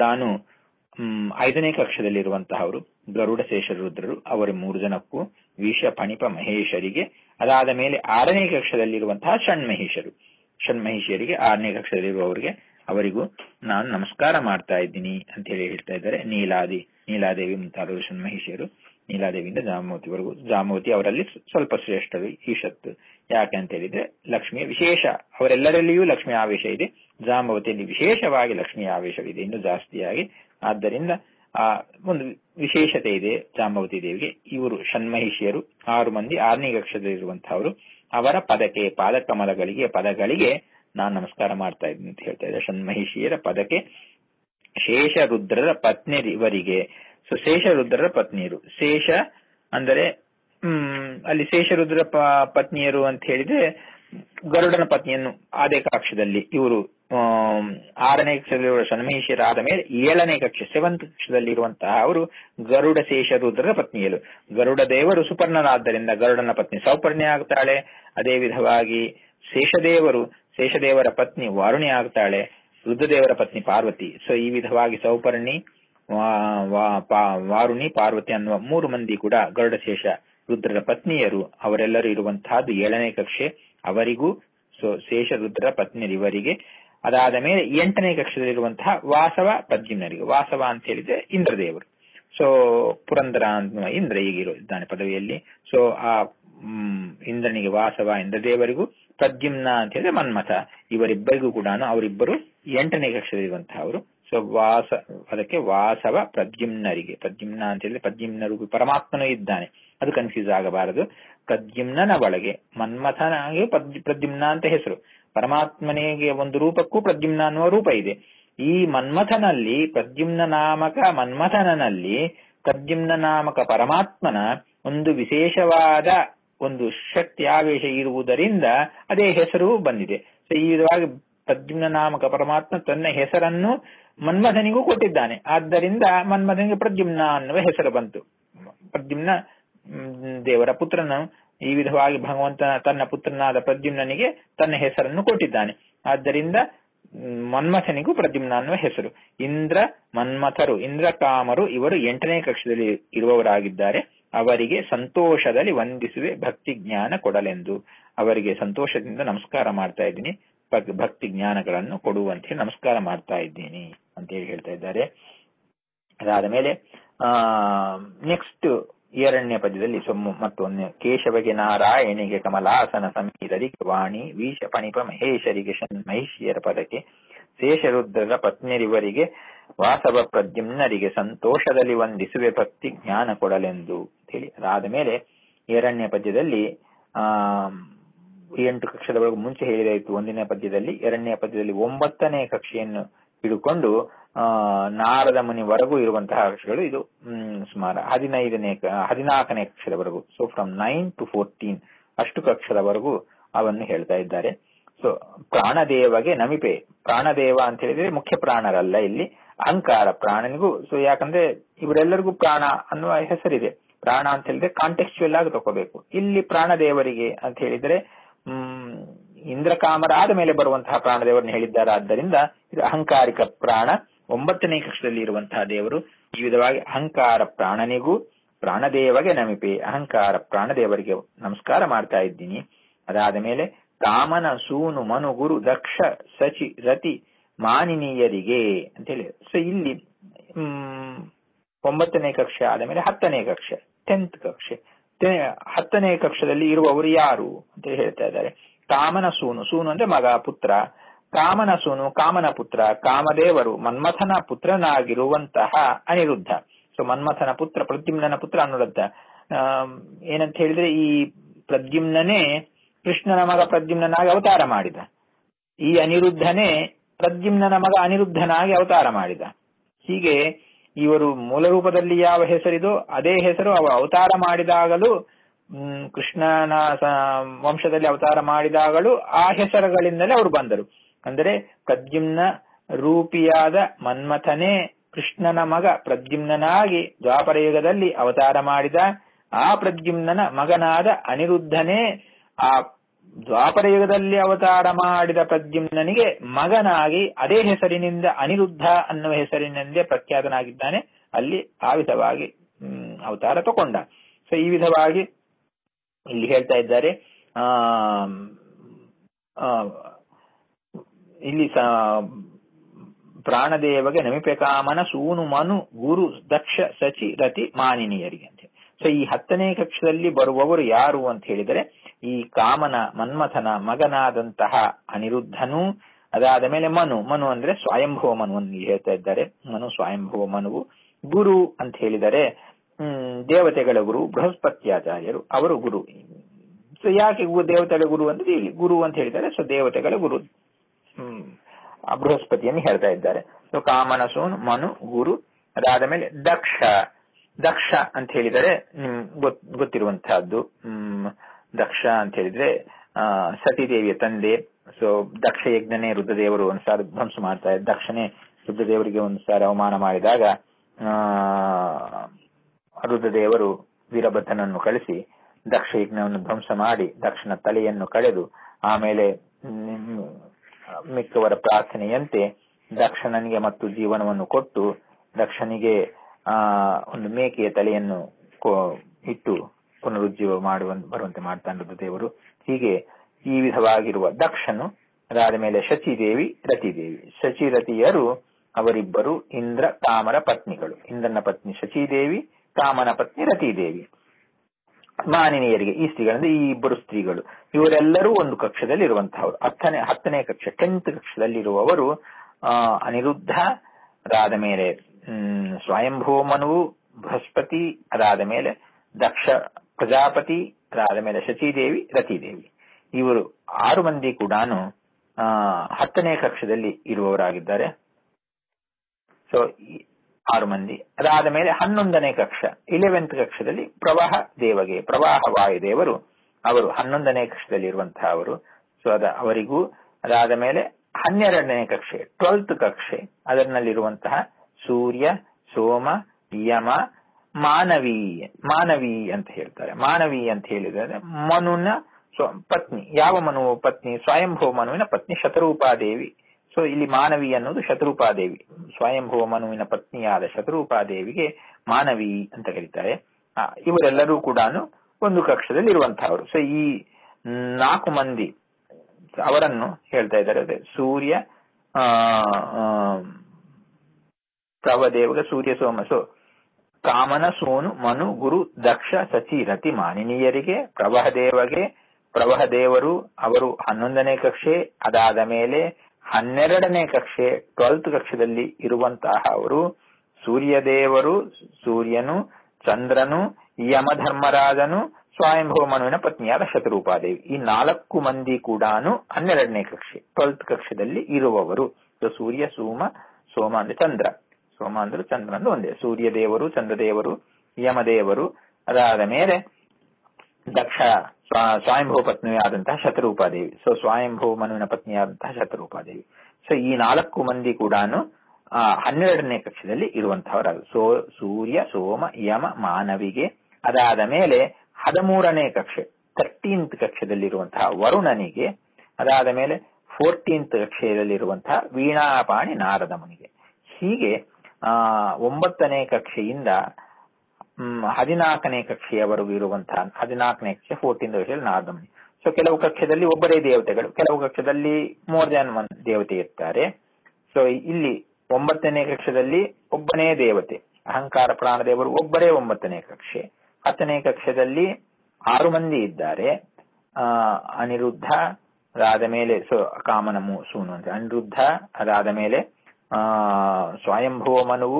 ಐದನೇ ಕಕ್ಷದಲ್ಲಿರುವಂತಹವರು ಗರುಡ ಶೇಷ ರುದ್ರರು ಅವರ ಮೂರು ಜನಕ್ಕೂ ವಿಷ ಫಣಿಪ ಮಹೇಶರಿಗೆ ಅದಾದ ಮೇಲೆ ಆರನೇ ಕಕ್ಷದಲ್ಲಿರುವಂತಹ ಷಣ್ಮಹೇಶರು ಷಣ್ಮಹಿಷಿಯರಿಗೆ ಆರನೇ ಕಕ್ಷದಲ್ಲಿರುವವರಿಗೆ ಅವರಿಗೂ ನಾನು ನಮಸ್ಕಾರ ಮಾಡ್ತಾ ಇದ್ದೀನಿ ಅಂತ ಹೇಳಿ ಹೇಳ್ತಾ ಇದ್ದಾರೆ ನೀಲಾದಿ ನೀಲಾದೇವಿ ಮುಂತಾದವರು ಷಣ್ಮಹಿಷಿಯರು ನೀಲಾದೇವಿಯಿಂದ ಜಾಮವತಿವರೆಗೂ ಜಾಮವತಿ ಅವರಲ್ಲಿ ಸ್ವಲ್ಪ ಶ್ರೇಷ್ಠರು ಈಶತ್ತು ಯಾಕೆ ಅಂತ ಹೇಳಿದ್ರೆ ಲಕ್ಷ್ಮಿಯ ವಿಶೇಷ ಅವರೆಲ್ಲರಲ್ಲಿಯೂ ಲಕ್ಷ್ಮಿ ಆವೇಶ ಇದೆ ಜಾಂಬವತಿಯಲ್ಲಿ ವಿಶೇಷವಾಗಿ ಲಕ್ಷ್ಮಿಯ ಆವೇಶವಿದೆ ಇನ್ನು ಜಾಸ್ತಿಯಾಗಿ ಆದ್ದರಿಂದ ಆ ಒಂದು ವಿಶೇಷತೆ ಇದೆ ಜಾಂಬವತಿ ದೇವಿಗೆ ಇವರು ಷಣ್ಮಹಿಷಿಯರು ಆರು ಮಂದಿ ಆರನೇ ಕಕ್ಷದಲ್ಲಿರುವಂತಹವರು ಅವರ ಪದಕ್ಕೆ ಪಾದಕಮಲಗಳಿಗೆ ಪದಗಳಿಗೆ ನಾನು ನಮಸ್ಕಾರ ಮಾಡ್ತಾ ಇದ್ದೀನಿ ಅಂತ ಹೇಳ್ತಾ ಇದ್ದೆ ಷಣ್ಮಹಿಷಿಯರ ಪದಕ್ಕೆ ಶೇಷ ರುದ್ರರ ಪತ್ನಿಯವರಿಗೆ ಸೊ ಶೇಷರುದ್ರರ ಪತ್ನಿಯರು ಶೇಷ ಅಂದರೆ ಹ್ಮ್ ಅಲ್ಲಿ ಶೇಷರುದ್ರ ಪತ್ನಿಯರು ಅಂತ ಹೇಳಿದ್ರೆ ಗರುಡನ ಪತ್ನಿಯನ್ನು ಅದೇ ಕಕ್ಷದಲ್ಲಿ ಇವರು ಆರನೇ ಕಕ್ಷದಲ್ಲಿರುವ ಷಣ್ಮಹಿಷಿಯರಾದ ಮೇಲೆ ಏಳನೇ ಕಕ್ಷ ಸೆವೆಂತ್ ಕಕ್ಷದಲ್ಲಿರುವಂತಹ ಅವರು ಗರುಡ ಶೇಷರುದ್ರರ ಪತ್ನಿಯರು ಗರುಡ ದೇವರು ಸುಪರ್ಣನಾದ್ದರಿಂದ ಗರುಡನ ಪತ್ನಿ ಸೌಪರ್ಣಿ ಆಗ್ತಾಳೆ ಅದೇ ವಿಧವಾಗಿ ಶೇಷದೇವರು ಶೇಷದೇವರ ಪತ್ನಿ ವಾರುಣಿ ಆಗ್ತಾಳೆ ರುದ್ರದೇವರ ಪತ್ನಿ ಪಾರ್ವತಿ ಸೊ ಈ ವಿಧವಾಗಿ ಸೌಪರ್ಣಿ ವಾರುಣಿ ಪಾರ್ವತಿ ಅನ್ನುವ ಮೂರು ಮಂದಿ ಕೂಡ ಗರುಡಶೇಷ ರುದ್ರರ ಪತ್ನಿಯರು ಅವರೆಲ್ಲರೂ ಇರುವಂತಹದ್ದು ಏಳನೇ ಕಕ್ಷೆ ಅವರಿಗೂ ಸೊ ಶೇಷ ರುದ್ರ ಪತ್ನಿಯರಿವರಿಗೆ ಅದಾದ ಮೇಲೆ ಎಂಟನೇ ಕಕ್ಷದಲ್ಲಿರುವಂತಹ ವಾಸವ ಪ್ರದ್ಯುಮ್ನರಿಗೆ ವಾಸವ ಅಂತ ಹೇಳಿದ್ರೆ ಇಂದ್ರದೇವರು ಸೊ ಪುರಂದರ ಅನ್ನುವ ಇಂದ್ರ ಈಗಿರೋ ಇದ್ದಾನೆ ಪದವಿಯಲ್ಲಿ ಸೊ ಆ ಇಂದ್ರನಿಗೆ ವಾಸವ ಇಂದ್ರದೇವರಿಗೂ ಪ್ರದ್ಯುಮ್ನ ಅಂತ ಹೇಳಿದ್ರೆ ಮನ್ಮಥ ಇವರಿಬ್ಬರಿಗೂ ಕೂಡ ಅವರಿಬ್ಬರು ಎಂಟನೇ ಕಕ್ಷದಲ್ಲಿರುವಂತಹವರು ಸೊ ವಾಸ ಅದಕ್ಕೆ ವಾಸವ ಪ್ರದ್ಯುಮ್ನರಿಗೆ ಪ್ರದ್ಯುಮ್ನ ಅಂತ ಹೇಳಿದ್ರೆ ಪ್ರದ್ಯುಮ್ನ ರೂಪಿ ಪರಮಾತ್ಮನೂ ಇದ್ದಾನೆ ಅದು ಕನ್ಫ್ಯೂಸ್ ಆಗಬಾರದು ಪ್ರದ್ಯುಮ್ನನ ಒಳಗೆ ಮನ್ಮಥನಾಗಿ ಪ್ರದ್ಯುಮ್ನ ಅಂತ ಹೆಸರು ಪರಮಾತ್ಮನಿಗೆ ಒಂದು ರೂಪಕ್ಕೂ ಪ್ರದ್ಯುಮ್ನ ಅನ್ನುವ ರೂಪ ಇದೆ ಈ ಮನ್ಮಥನಲ್ಲಿ ಪ್ರದ್ಯುಮ್ನ ನಾಮಕ ಮನ್ಮಥನಲ್ಲಿ ಪ್ರದ್ಯುಮ್ನ ನಾಮಕ ಪರಮಾತ್ಮನ ಒಂದು ವಿಶೇಷವಾದ ಒಂದು ಶಕ್ತಿ ಆವೇಶ ಇರುವುದರಿಂದ ಅದೇ ಹೆಸರು ಬಂದಿದೆ ಸೊ ಈ ವಿಧವಾಗಿ ಪ್ರದ್ಯುಮ್ನ ನಾಮಕ ಪರಮಾತ್ಮ ತನ್ನ ಹೆಸರನ್ನು ಮನ್ಮಥನಿಗೂ ಕೊಟ್ಟಿದ್ದಾನೆ ಆದ್ದರಿಂದ ಮನ್ಮಥನಿಗೆ ಪ್ರದ್ಯುಮ್ನ ಅನ್ನುವ ಹೆಸರು ಬಂತು ಪ್ರದ್ಯುಮ್ನ ದೇವರ ಪುತ್ರನು ಈ ವಿಧವಾಗಿ ಭಗವಂತನ ತನ್ನ ಪುತ್ರನಾದ ಪ್ರದ್ಯುಮ್ನನಿಗೆ ತನ್ನ ಹೆಸರನ್ನು ಕೊಟ್ಟಿದ್ದಾನೆ ಆದ್ದರಿಂದ ಮನ್ಮಥನಿಗೂ ಪ್ರದ್ಯುಮ್ನ ಅನ್ನುವ ಹೆಸರು ಇಂದ್ರ ಮನ್ಮಥರು ಇಂದ್ರ ಕಾಮರು ಇವರು ಎಂಟನೇ ಕಕ್ಷದಲ್ಲಿ ಇರುವವರಾಗಿದ್ದಾರೆ ಅವರಿಗೆ ಸಂತೋಷದಲ್ಲಿ ವಂದಿಸುವೆ ಭಕ್ತಿ ಜ್ಞಾನ ಕೊಡಲೆಂದು ಅವರಿಗೆ ಸಂತೋಷದಿಂದ ನಮಸ್ಕಾರ ಮಾಡ್ತಾ ಇದ್ದೀನಿ ಭಕ್ತಿ ಜ್ಞಾನಗಳನ್ನು ಕೊಡುವಂತೆ ನಮಸ್ಕಾರ ಮಾಡ್ತಾ ಇದ್ದೀನಿ ಅಂತ ಹೇಳಿ ಹೇಳ್ತಾ ಇದ್ದಾರೆ ಅದಾದ ಮೇಲೆ ಆ ನೆಕ್ಸ್ಟ್ ಎರಡನೇ ಪದ್ಯದಲ್ಲಿ ಸೊಮ್ಮು ಮತ್ತೊಂದು ಕೇಶವಗೆ ನಾರಾಯಣಿಗೆ ಕಮಲಾಸನ ಸಮೀರರಿಗೆ ವಾಣಿ ವೀಷ ಪಣಿಪ ಮಹೇಶರಿಗೆ ಮಹಿಷಿಯರ ಪದಕ್ಕೆ ಶೇಷರುದ್ರರ ಪತ್ನಿಯರಿವರಿಗೆ ವಾಸವ ಪ್ರದ್ಯುಮ್ನರಿಗೆ ಸಂತೋಷದಲ್ಲಿ ವಂದಿಸುವೆ ಭಕ್ತಿ ಜ್ಞಾನ ಕೊಡಲೆಂದು ಹೇಳಿ ಅದಾದ ಮೇಲೆ ಎರಡನೇ ಪದ್ಯದಲ್ಲಿ ಆ ಎಂಟು ಕಕ್ಷದವರೆಗೂ ಮುಂಚೆ ಹೇಳಿದಾಯಿತು ಒಂದನೇ ಪದ್ಯದಲ್ಲಿ ಎರಡನೇ ಪದ್ಯದಲ್ಲಿ ಒಂಬತ್ತನೇ ಕಕ್ಷೆಯನ್ನು ಹಿಡ್ಕೊಂಡು ಆ ನಾರದ ಮುನಿವರೆಗೂ ಇರುವಂತಹ ಕಕ್ಷೆಗಳು ಇದು ಸುಮಾರು ಹದಿನೈದನೇ ಹದಿನಾಲ್ಕನೇ ಕಕ್ಷದವರೆಗೂ so from nine to fourteen ಅಷ್ಟು ಕಕ್ಷದವರೆಗೂ ಅವನ್ನು ಹೇಳ್ತಾ ಇದ್ದಾರೆ ಸೊ ಪ್ರಾಣದೇವಗೆ ನಮಿಪೆ ಪ್ರಾಣದೇವ ಅಂತ ಹೇಳಿದ್ರೆ ಮುಖ್ಯ ಪ್ರಾಣರಲ್ಲ ಇಲ್ಲಿ ಅಹಂಕಾರ ಪ್ರಾಣನಿಗೂ ಸೊ ಯಾಕಂದ್ರೆ ಇವರೆಲ್ಲರಿಗೂ ಪ್ರಾಣ ಅನ್ನುವ ಹೆಸರಿದೆ ಪ್ರಾಣ ಅಂತ ಹೇಳಿದ್ರೆ ಕಾಂಟೆಕ್ಚುಯಲ್ ಆಗಿ ತಗೋಬೇಕು ಇಲ್ಲಿ ಪ್ರಾಣದೇವರಿಗೆ ಅಂತ ಹೇಳಿದ್ರೆ ಹ್ಮ್ ಇಂದ್ರಕಾಮರಾದ ಮೇಲೆ ಬರುವಂತಹ ಪ್ರಾಣದೇವರನ್ನು ಹೇಳಿದ್ದಾರೆ ಆದ್ದರಿಂದ ಇದು ಅಹಂಕಾರಿಕ ಪ್ರಾಣ ಒಂಬತ್ತನೇ ಕಕ್ಷದಲ್ಲಿ ಇರುವಂತಹ ದೇವರು ಈ ವಿಧವಾಗಿ ಅಹಂಕಾರ ಪ್ರಾಣನಿಗೂ ಪ್ರಾಣದೇವಗೆ ನಮಿಪೆ ಅಹಂಕಾರ ಪ್ರಾಣದೇವರಿಗೆ ನಮಸ್ಕಾರ ಮಾಡ್ತಾ ಇದ್ದೀನಿ ಅದಾದ ಮೇಲೆ ಕಾಮನ ಸೂನು ಮನು ಗುರು ದಕ್ಷ ಸಚಿ ರತಿ ಮಾನಿನೀಯರಿಗೆ ಅಂತ ಹೇಳಿ ಸೊ ಇಲ್ಲಿ ಹ್ಮ್ ಒಂಬತ್ತನೇ ಕಕ್ಷೆ ಆದ ಮೇಲೆ ಹತ್ತನೇ ಕಕ್ಷೆ ಟೆಂತ್ ಕಕ್ಷೆ ಹತ್ತನೇ ಕಕ್ಷದಲ್ಲಿ ಇರುವವರು ಯಾರು ಅಂತ ಹೇಳ್ತಾ ಇದ್ದಾರೆ ಕಾಮನ ಸೂನು ಸೂನು ಅಂದ್ರೆ ಮಗ ಪುತ್ರ ಕಾಮನ ಸೂನು ಕಾಮನ ಪುತ್ರ ಕಾಮದೇವರು ಮನ್ಮಥನ ಪುತ್ರನಾಗಿರುವಂತಹ ಅನಿರುದ್ಧ ಸೊ ಮನ್ಮಥನ ಪುತ್ರ ಪ್ರದ್ಯುಮ್ನನ ಪುತ್ರ ಅನುರುದ್ಧ ಏನಂತ ಹೇಳಿದ್ರೆ ಈ ಪ್ರದ್ಯುಮ್ನೇ ಕೃಷ್ಣನ ಮಗ ಪ್ರದ್ಯುಮ್ನಾಗಿ ಅವತಾರ ಮಾಡಿದ ಈ ಅನಿರುದ್ಧನೇ ಪ್ರದ್ಯುಮ್ನನ ಮಗ ಅನಿರುದ್ಧನಾಗಿ ಅವತಾರ ಮಾಡಿದ ಹೀಗೆ ಇವರು ಮೂಲ ರೂಪದಲ್ಲಿ ಯಾವ ಹೆಸರಿದೋ ಅದೇ ಹೆಸರು ಅವ ಅವತಾರ ಮಾಡಿದಾಗಲೂ ಕೃಷ್ಣನ ವಂಶದಲ್ಲಿ ಅವತಾರ ಮಾಡಿದಾಗಲೂ ಆ ಹೆಸರುಗಳಿಂದಲೇ ಅವರು ಬಂದರು ಅಂದರೆ ಪ್ರದ್ಯುಮ್ನ ರೂಪಿಯಾದ ಮನ್ಮಥನೇ ಕೃಷ್ಣನ ಮಗ ಪ್ರದ್ಯುಮ್ನಾಗಿ ದ್ವಾಪರ ಯುಗದಲ್ಲಿ ಅವತಾರ ಮಾಡಿದ ಆ ಪ್ರದ್ಯುಮ್ನನ ಮಗನಾದ ಅನಿರುದ್ಧನೇ ಆ ದ್ವಾಪರ ಯುಗದಲ್ಲಿ ಅವತಾರ ಮಾಡಿದ ಪ್ರದ್ಯುಮ್ನನಿಗೆ ಮಗನಾಗಿ ಅದೇ ಹೆಸರಿನಿಂದ ಅನಿರುದ್ಧ ಅನ್ನುವ ಹೆಸರಿನಿಂದ ಪ್ರಖ್ಯಾತನಾಗಿದ್ದಾನೆ ಅಲ್ಲಿ ಆ ವಿಧವಾಗಿ ಅವತಾರ ತಗೊಂಡ ಸೊ ಈ ವಿಧವಾಗಿ ಇಲ್ಲಿ ಹೇಳ್ತಾ ಇದ್ದಾರೆ ಆ ಇಲ್ಲಿ ಪ್ರಾಣದೇವಗೆ ನಮಿಪೆ ಕಾಮನ ಸೂನು ಮನು ಗುರು ದಕ್ಷ ಸಚಿ ರತಿ ಮಾನಿನಿಯರಿಗೆ ಅಂತ ಸೊ ಈ ಹತ್ತನೇ ಕಕ್ಷದಲ್ಲಿ ಬರುವವರು ಯಾರು ಅಂತ ಹೇಳಿದರೆ ಈ ಕಾಮನ ಮನ್ಮಥನ ಮಗನಾದಂತಹ ಅನಿರುದ್ಧನು ಅದಾದ ಮೇಲೆ ಮನು ಮನು ಅಂದ್ರೆ ಸ್ವಯಂಭವ ಮನು ಅಂತ ಹೇಳ್ತಾ ಇದ್ದಾರೆ ಮನು ಸ್ವಯಂಭವ ಮನುವು ಗುರು ಅಂತ ಹೇಳಿದರೆ ಹ್ಮ್ ದೇವತೆಗಳ ಗುರು ಬೃಹಸ್ಪತ್ಯಾಚಾರ್ಯರು ಅವರು ಗುರು ಸೊ ಯಾಕೆ ದೇವತೆಗಳ ಗುರು ಅಂದ್ರೆ ಇಲ್ಲಿ ಗುರು ಅಂತ ಹೇಳಿದ್ದಾರೆ ಸೊ ದೇವತೆಗಳ ಗುರು ಹ್ಮ್ ಬೃಹಸ್ಪತಿಯನ್ನು ಹೇಳ್ತಾ ಇದ್ದಾರೆ ಸೊ ಕಾಮನ ಸೋನು ಮನು ಗುರು ಅದಾದ ಮೇಲೆ ದಕ್ಷ ದಕ್ಷ ಅಂತ ಹೇಳಿದರೆ ನಿಮ್ ಗೊತ್ತಿರುವಂತಹದ್ದು ಹ್ಮ್ ದಕ್ಷ ಅಂತ ಹೇಳಿದ್ರೆ ಆ ಸತಿದೇವಿಯ ತಂದೆ ಸೊ ದಕ್ಷ ಯಜ್ಞನೇ ರುದ್ರದೇವರು ಒಂದ್ಸಾರಿ ಧ್ವಂಸ ಮಾಡ್ತಾ ಇದ್ದ ದಕ್ಷನೇ ರುದ್ರದೇವರಿಗೆ ಒಂದ್ಸಾರಿ ಅವಮಾನ ಮಾಡಿದಾಗ ಆ ರುದ್ರದೇವರು ವೀರಭದ್ರನನ್ನು ಕಳಿಸಿ ದಕ್ಷ ಯಜ್ಞವನ್ನು ಧ್ವಂಸ ಮಾಡಿ ದಕ್ಷನ ತಲೆಯನ್ನು ಕಳೆದು ಆಮೇಲೆ ಮಿಕ್ಕವರ ಪ್ರಾರ್ಥನೆಯಂತೆ ದಕ್ಷನಿಗೆ ಮತ್ತು ಜೀವನವನ್ನು ಕೊಟ್ಟು ದಕ್ಷನಿಗೆ ಆ ಒಂದು ಮೇಕೆಯ ತಲೆಯನ್ನು ಇಟ್ಟು ಪುನರುಜ್ಜೀವ ಮಾಡುವ ಬರುವಂತೆ ಮಾಡ್ತಾನೆ ರುದ್ರದೇವರು ಹೀಗೆ ಈ ವಿಧವಾಗಿರುವ ದಕ್ಷನು ಅದಾದ ಮೇಲೆ ಶಚಿದೇವಿ ರತಿದೇವಿ ಶಚಿರತಿಯರು ಅವರಿಬ್ಬರು ಇಂದ್ರ ಕಾಮರ ಪತ್ನಿಗಳು ಇಂದ್ರನ ಪತ್ನಿ ಶಚಿದೇವಿ ಕಾಮನ ಪತ್ನಿ ರತಿದೇವಿ ಮಾನಿನಿಯರಿಗೆ ಈ ಸ್ತ್ರೀಗಳಂದ್ರೆ ಈ ಇಬ್ಬರು ಸ್ತ್ರೀಗಳು ಇವರೆಲ್ಲರೂ ಒಂದು ಕಕ್ಷದಲ್ಲಿ ಇರುವಂತಹವರು ಹತ್ತನೇ ಹತ್ತನೇ ಕಕ್ಷ ಟೆಂತ್ ಕಕ್ಷದಲ್ಲಿರುವವರು ಆ ಅನಿರುದ್ಧ ಅದಾದ ಮೇಲೆ ಹ್ಮ್ ಸ್ವಯಂಭೂ ಮನುವು ಬೃಹಸ್ಪತಿ ಅದಾದ ಮೇಲೆ ದಕ್ಷ ಪ್ರಜಾಪತಿ ಅದಾದ ಮೇಲೆ ಶಚಿದೇವಿ ರತಿದೇವಿ ಇವರು ಆರು ಮಂದಿ ಕೂಡ ಹತ್ತನೇ ಕಕ್ಷದಲ್ಲಿ ಇರುವವರಾಗಿದ್ದಾರೆ ಸೊ ಆರು ಮಂದಿ ಅದಾದ ಮೇಲೆ ಹನ್ನೊಂದನೇ ಕಕ್ಷ ಇಲೆವೆಂತ್ ಕಕ್ಷದಲ್ಲಿ ಪ್ರವಾಹ ದೇವಗೆ ಪ್ರವಾಹ ವಾಯುದೇವರು ಅವರು ಹನ್ನೊಂದನೇ ಕಕ್ಷದಲ್ಲಿ ಇರುವಂತಹ ಅವರು ಸೊ ಅದ ಅವರಿಗೂ ಅದಾದ ಮೇಲೆ ಹನ್ನೆರಡನೇ ಕಕ್ಷೆ ಟ್ವೆಲ್ತ್ ಕಕ್ಷೆ ಅದರಲ್ಲಿರುವಂತಹ ಸೂರ್ಯ ಸೋಮ ಯಮ ಮಾನವಿ ಮಾನವಿ ಅಂತ ಹೇಳ್ತಾರೆ ಮಾನವಿ ಅಂತ ಹೇಳಿದರೆ ಮನುನ ಪತ್ನಿ ಯಾವ ಮನು ಪತ್ನಿ ಸ್ವಯಂಭವ ಮನುವಿನ ಪತ್ನಿ ಶತರೂಪಾದೇವಿ ಸೊ ಇಲ್ಲಿ ಮಾನವಿ ಅನ್ನೋದು ಶತರೂಪಾದೇವಿ ಸ್ವಯಂಭವ ಮನುವಿನ ಪತ್ನಿಯಾದ ಶತರೂಪಾದೇವಿಗೆ ಮಾನವಿ ಅಂತ ಕರೀತಾರೆ ಇವರೆಲ್ಲರೂ ಕೂಡ ಒಂದು ಕಕ್ಷದಲ್ಲಿ ಇರುವಂತಹವರು ಸೊ ಈ ನಾಲ್ಕು ಮಂದಿ ಅವರನ್ನು ಹೇಳ್ತಾ ಇದ್ದಾರೆ ಅದೇ ಸೂರ್ಯ ಆ ಪ್ರವದೇವಗ ಸೂರ್ಯ ಸೋಮ ಸೊ ಕಾಮನ ಸೋನು ಮನು ಗುರು ದಕ್ಷ ಸಚಿ ರತಿ ಮಾನಿನಿಯರಿಗೆ ಪ್ರವಹದೇವಗೆ ಪ್ರವಹದೇವರು ಅವರು ಹನ್ನೊಂದನೇ ಕಕ್ಷೆ ಅದಾದ ಮೇಲೆ ಹನ್ನೆರಡನೇ ಕಕ್ಷೆ ಟ್ವೆಲ್ತ್ ಕಕ್ಷದಲ್ಲಿ ಇರುವಂತಹ ಅವರು ಸೂರ್ಯದೇವರು ಸೂರ್ಯನು ಚಂದ್ರನು ಯಮಧರ್ಮರಾಜನು ಸ್ವಯಂಭವ ಮನುವಿನ ಪತ್ನಿಯಾದ ಶತರೂಪಾದೇವಿ ಈ ನಾಲ್ಕು ಮಂದಿ ಕೂಡ ಹನ್ನೆರಡನೇ ಕಕ್ಷೆ ಟ್ವೆಲ್ತ್ ಕಕ್ಷದಲ್ಲಿ ಇರುವವರು ಸೂರ್ಯ ಸೋಮ ಸೋಮ ಅಂದ್ರೆ ಚಂದ್ರ ಸೋಮ ಅಂದ್ರೆ ಚಂದ್ರ ಅಂದ್ರೆ ಒಂದೇ ಸೂರ್ಯದೇವರು ಚಂದ್ರದೇವರು ಯಮದೇವರು ಅದಾದ ಮೇಲೆ ದಕ್ಷ ಸ್ವಯಂಭವ ಪತ್ನಿಯಾದಂತಹ ಶತರೂಪಾದೇವಿ ಸೊ ಸ್ವಯಂಭವ ಮನುವಿನ ಪತ್ನಿಯಾದಂತಹ ಶತರೂಪಾದೇವಿ ಸೊ ಈ ನಾಲ್ಕು ಮಂದಿ ಕೂಡ ಹನ್ನೆರಡನೇ ಕಕ್ಷದಲ್ಲಿ ಇರುವಂತಹವರಾಗ ಸೋ ಸೂರ್ಯ ಸೋಮ ಯಮ ಮಾನವಿಗೆ ಅದಾದ ಮೇಲೆ ಹದಿಮೂರನೇ ಕಕ್ಷೆ ತರ್ಟೀನ್ತ್ ಕಕ್ಷದಲ್ಲಿರುವಂತಹ ವರುಣನಿಗೆ ಅದಾದ ಮೇಲೆ ಫೋರ್ಟೀನ್ತ್ ಕಕ್ಷೆಯಲ್ಲಿರುವಂತಹ ವೀಣಾಪಾಣಿ ನಾರದ ಮುನಿಗೆ ಹೀಗೆ ಆ ಒಂಬತ್ತನೇ ಕಕ್ಷೆಯಿಂದ ಹ್ಮ್, ಹದಿನಾಲ್ಕನೇ ಕಕ್ಷೆಯವರೆಗೂ ಇರುವಂತಹ ಹದಿನಾಲ್ಕನೇ ಕಕ್ಷೆ ಫೋರ್ಟೀನ್ ವರ್ಷದಲ್ಲಿ ನಾರದಮುನಿ ಸೊ ಕೆಲವು ಕಕ್ಷದಲ್ಲಿ ಒಬ್ಬರೇ ದೇವತೆಗಳು ಕೆಲವು ಕಕ್ಷದಲ್ಲಿ ಮೋರ್ ದ್ಯಾನ್ ಒನ್ ದೇವತೆ ಇರ್ತಾರೆ ಸೊ ಇಲ್ಲಿ ಒಂಬತ್ತನೇ ಕಕ್ಷದಲ್ಲಿ ಒಬ್ಬನೇ ದೇವತೆ ಅಹಂಕಾರ ಪ್ರಾಣದೇವರು ಒಬ್ಬರೇ ಒಂಬತ್ತನೇ ಕಕ್ಷೆ ಹತ್ತನೇ ಕಕ್ಷದಲ್ಲಿ ಆರು ಮಂದಿ ಇದ್ದಾರೆ ಆ ಅನಿರುದ್ಧ ಅದಾದ ಮೇಲೆ ಸೊ ಕಾಮನ ಮೂ- ಸೂನು ಅಂತ ಅನಿರುದ್ಧ ಅದಾದ ಮೇಲೆ ಆ ಸ್ವಯಂಭುವ ಮನುವು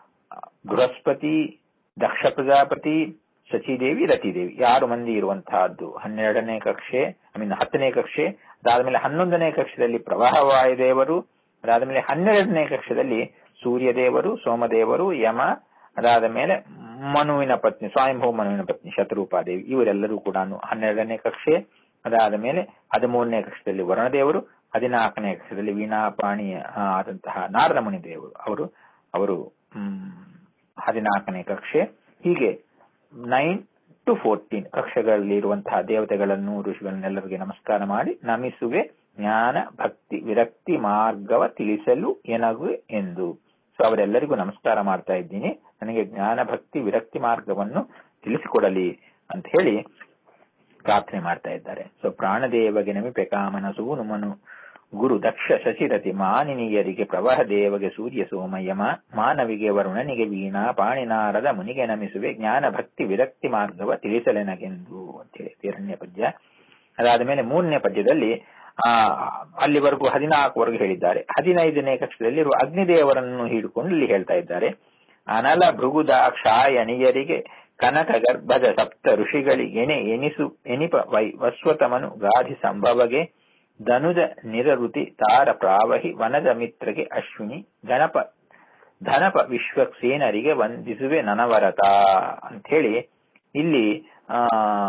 ಬೃಹಸ್ಪತಿ ದಕ್ಷ ಪ್ರಜಾಪತಿ ಶಚಿದೇವಿ ರತಿದೇವಿ ಆರು ಮಂದಿ ಇರುವಂತಹದ್ದು ಹನ್ನೆರಡನೇ ಕಕ್ಷೆ ಐ ಮೀನ್ ಹತ್ತನೇ ಕಕ್ಷೆ ಅದಾದ್ಮೇಲೆ ಹನ್ನೊಂದನೇ ಕಕ್ಷದಲ್ಲಿ ಪ್ರವಾಹ ವಾಯುದೇವರು ಅದಾದ್ಮೇಲೆ ಹನ್ನೆರಡನೇ ಕಕ್ಷದಲ್ಲಿ ಸೂರ್ಯದೇವರು ಸೋಮದೇವರು ಯಮ ಅದಾದ ಮೇಲೆ ಮನುವಿನ ಪತ್ನಿ ಸ್ವಯಂಭೂ ಮನುವಿನ ಪತ್ನಿ ಶತರೂಪಾದೇವಿ ಇವರೆಲ್ಲರೂ ಕೂಡ ಹನ್ನೆರಡನೇ ಕಕ್ಷೆ ಅದಾದ ಮೇಲೆ ಹದಿಮೂರನೇ ಕಕ್ಷದಲ್ಲಿ ವರುಣದೇವರು ಹದಿನಾಲ್ಕನೇ ಕಕ್ಷದಲ್ಲಿ ವೀಣಾಪಾಣಿ ಆ, ಆದಂತಹ ನಾರದ ಮುನಿ ದೇವರು ಅವರು ಅವರು ಹ್ಮ್, ಹದಿನಾಲ್ಕನೇ ಕಕ್ಷೆ ಹೀಗೆ ನೈನ್ ಟು ಫೋರ್ಟೀನ್ ಕಕ್ಷೆಗಳಲ್ಲಿ ಇರುವಂತಹ ದೇವತೆಗಳನ್ನು ಋಷಿಗಳನ್ನೆಲ್ಲರಿಗೆ ನಮಸ್ಕಾರ ಮಾಡಿ ನಮಿಸುವೆ ಜ್ಞಾನ ಭಕ್ತಿ ವಿರಕ್ತಿ ಮಾರ್ಗವ ತಿಳಿಸಲು ಎನಗು ಎಂದು ಸೊ ಅವರೆಲ್ಲರಿಗೂ ನಮಸ್ಕಾರ ಮಾಡ್ತಾ ಇದ್ದೀನಿ ನನಗೆ ಜ್ಞಾನ ಭಕ್ತಿ ವಿರಕ್ತಿ ಮಾರ್ಗವನ್ನು ತಿಳಿಸಿಕೊಡಲಿ ಅಂತ ಹೇಳಿ ಪ್ರಾರ್ಥನೆ ಮಾಡ್ತಾ ಇದ್ದಾರೆ ಸೊ ಪ್ರಾಣದೇವಗೆ ನಮಿಪೆ ಕಾಮನಸು ನುಮನು ಗುರು ದಕ್ಷ ಶಶಿರತಿ ಮಾನಿನಿಯರಿಗೆ ಪ್ರವಾಹ ದೇವಗೆ ಸೂರ್ಯ ಸೋಮಯಮ ಮಾನವಿಗೆ ವರುಣನಿಗೆ ವೀಣಾ ಪಾಣಿನಾರದ ಮುನಿಗೆ ನಮಿಸುವೆ ಜ್ಞಾನ ಭಕ್ತಿ ವಿರಕ್ತಿ ಮಾರ್ಗವ ತಿಳಿಸಲೆನಗೆಂದು ಅಂತೇಳಿ ತೀರಣ್ಯ ಪದ್ಯ ಅದಾದ ಮೇಲೆ ಮೂರನೇ ಪದ್ಯದಲ್ಲಿ ಆ ಅಲ್ಲಿವರೆಗೂ ಹದಿನಾಲ್ಕವರೆಗೂ ಹೇಳಿದ್ದಾರೆ ಹದಿನೈದನೇ ಕಕ್ಷದಲ್ಲಿರುವ ಅಗ್ನಿದೇವರನ್ನು ಹಿಡಿಕೊಂಡು ಇಲ್ಲಿ ಹೇಳ್ತಾ ಇದ್ದಾರೆ ಅನಲ ಭೃಗುದಾಕ್ಷಾಯಣಿಯರಿಗೆ ಕನಕ ಗರ್ಭದ ಸಪ್ತ ಋಷಿಗಳಿಗೆನೆ ಎನಿಸು ಎನಿಪ ವೈ ವಸ್ವತಮನು ಗಾಧಿ ಸಂಭವಗೆ ಧನುಜ ನಿರಋತಿ ತಾರ ಪ್ರಾವಹಿ ವನಜ ಮಿತ್ರಗೆ ಅಶ್ವಿನಿ ಗಣಪ ಧನಪ ವಿಶ್ವಕ್ಸೇನರಿಗೆ ವಂದಿಸುವೆ ನನವರತ ಅಂಥೇಳಿ ಇಲ್ಲಿ ಆ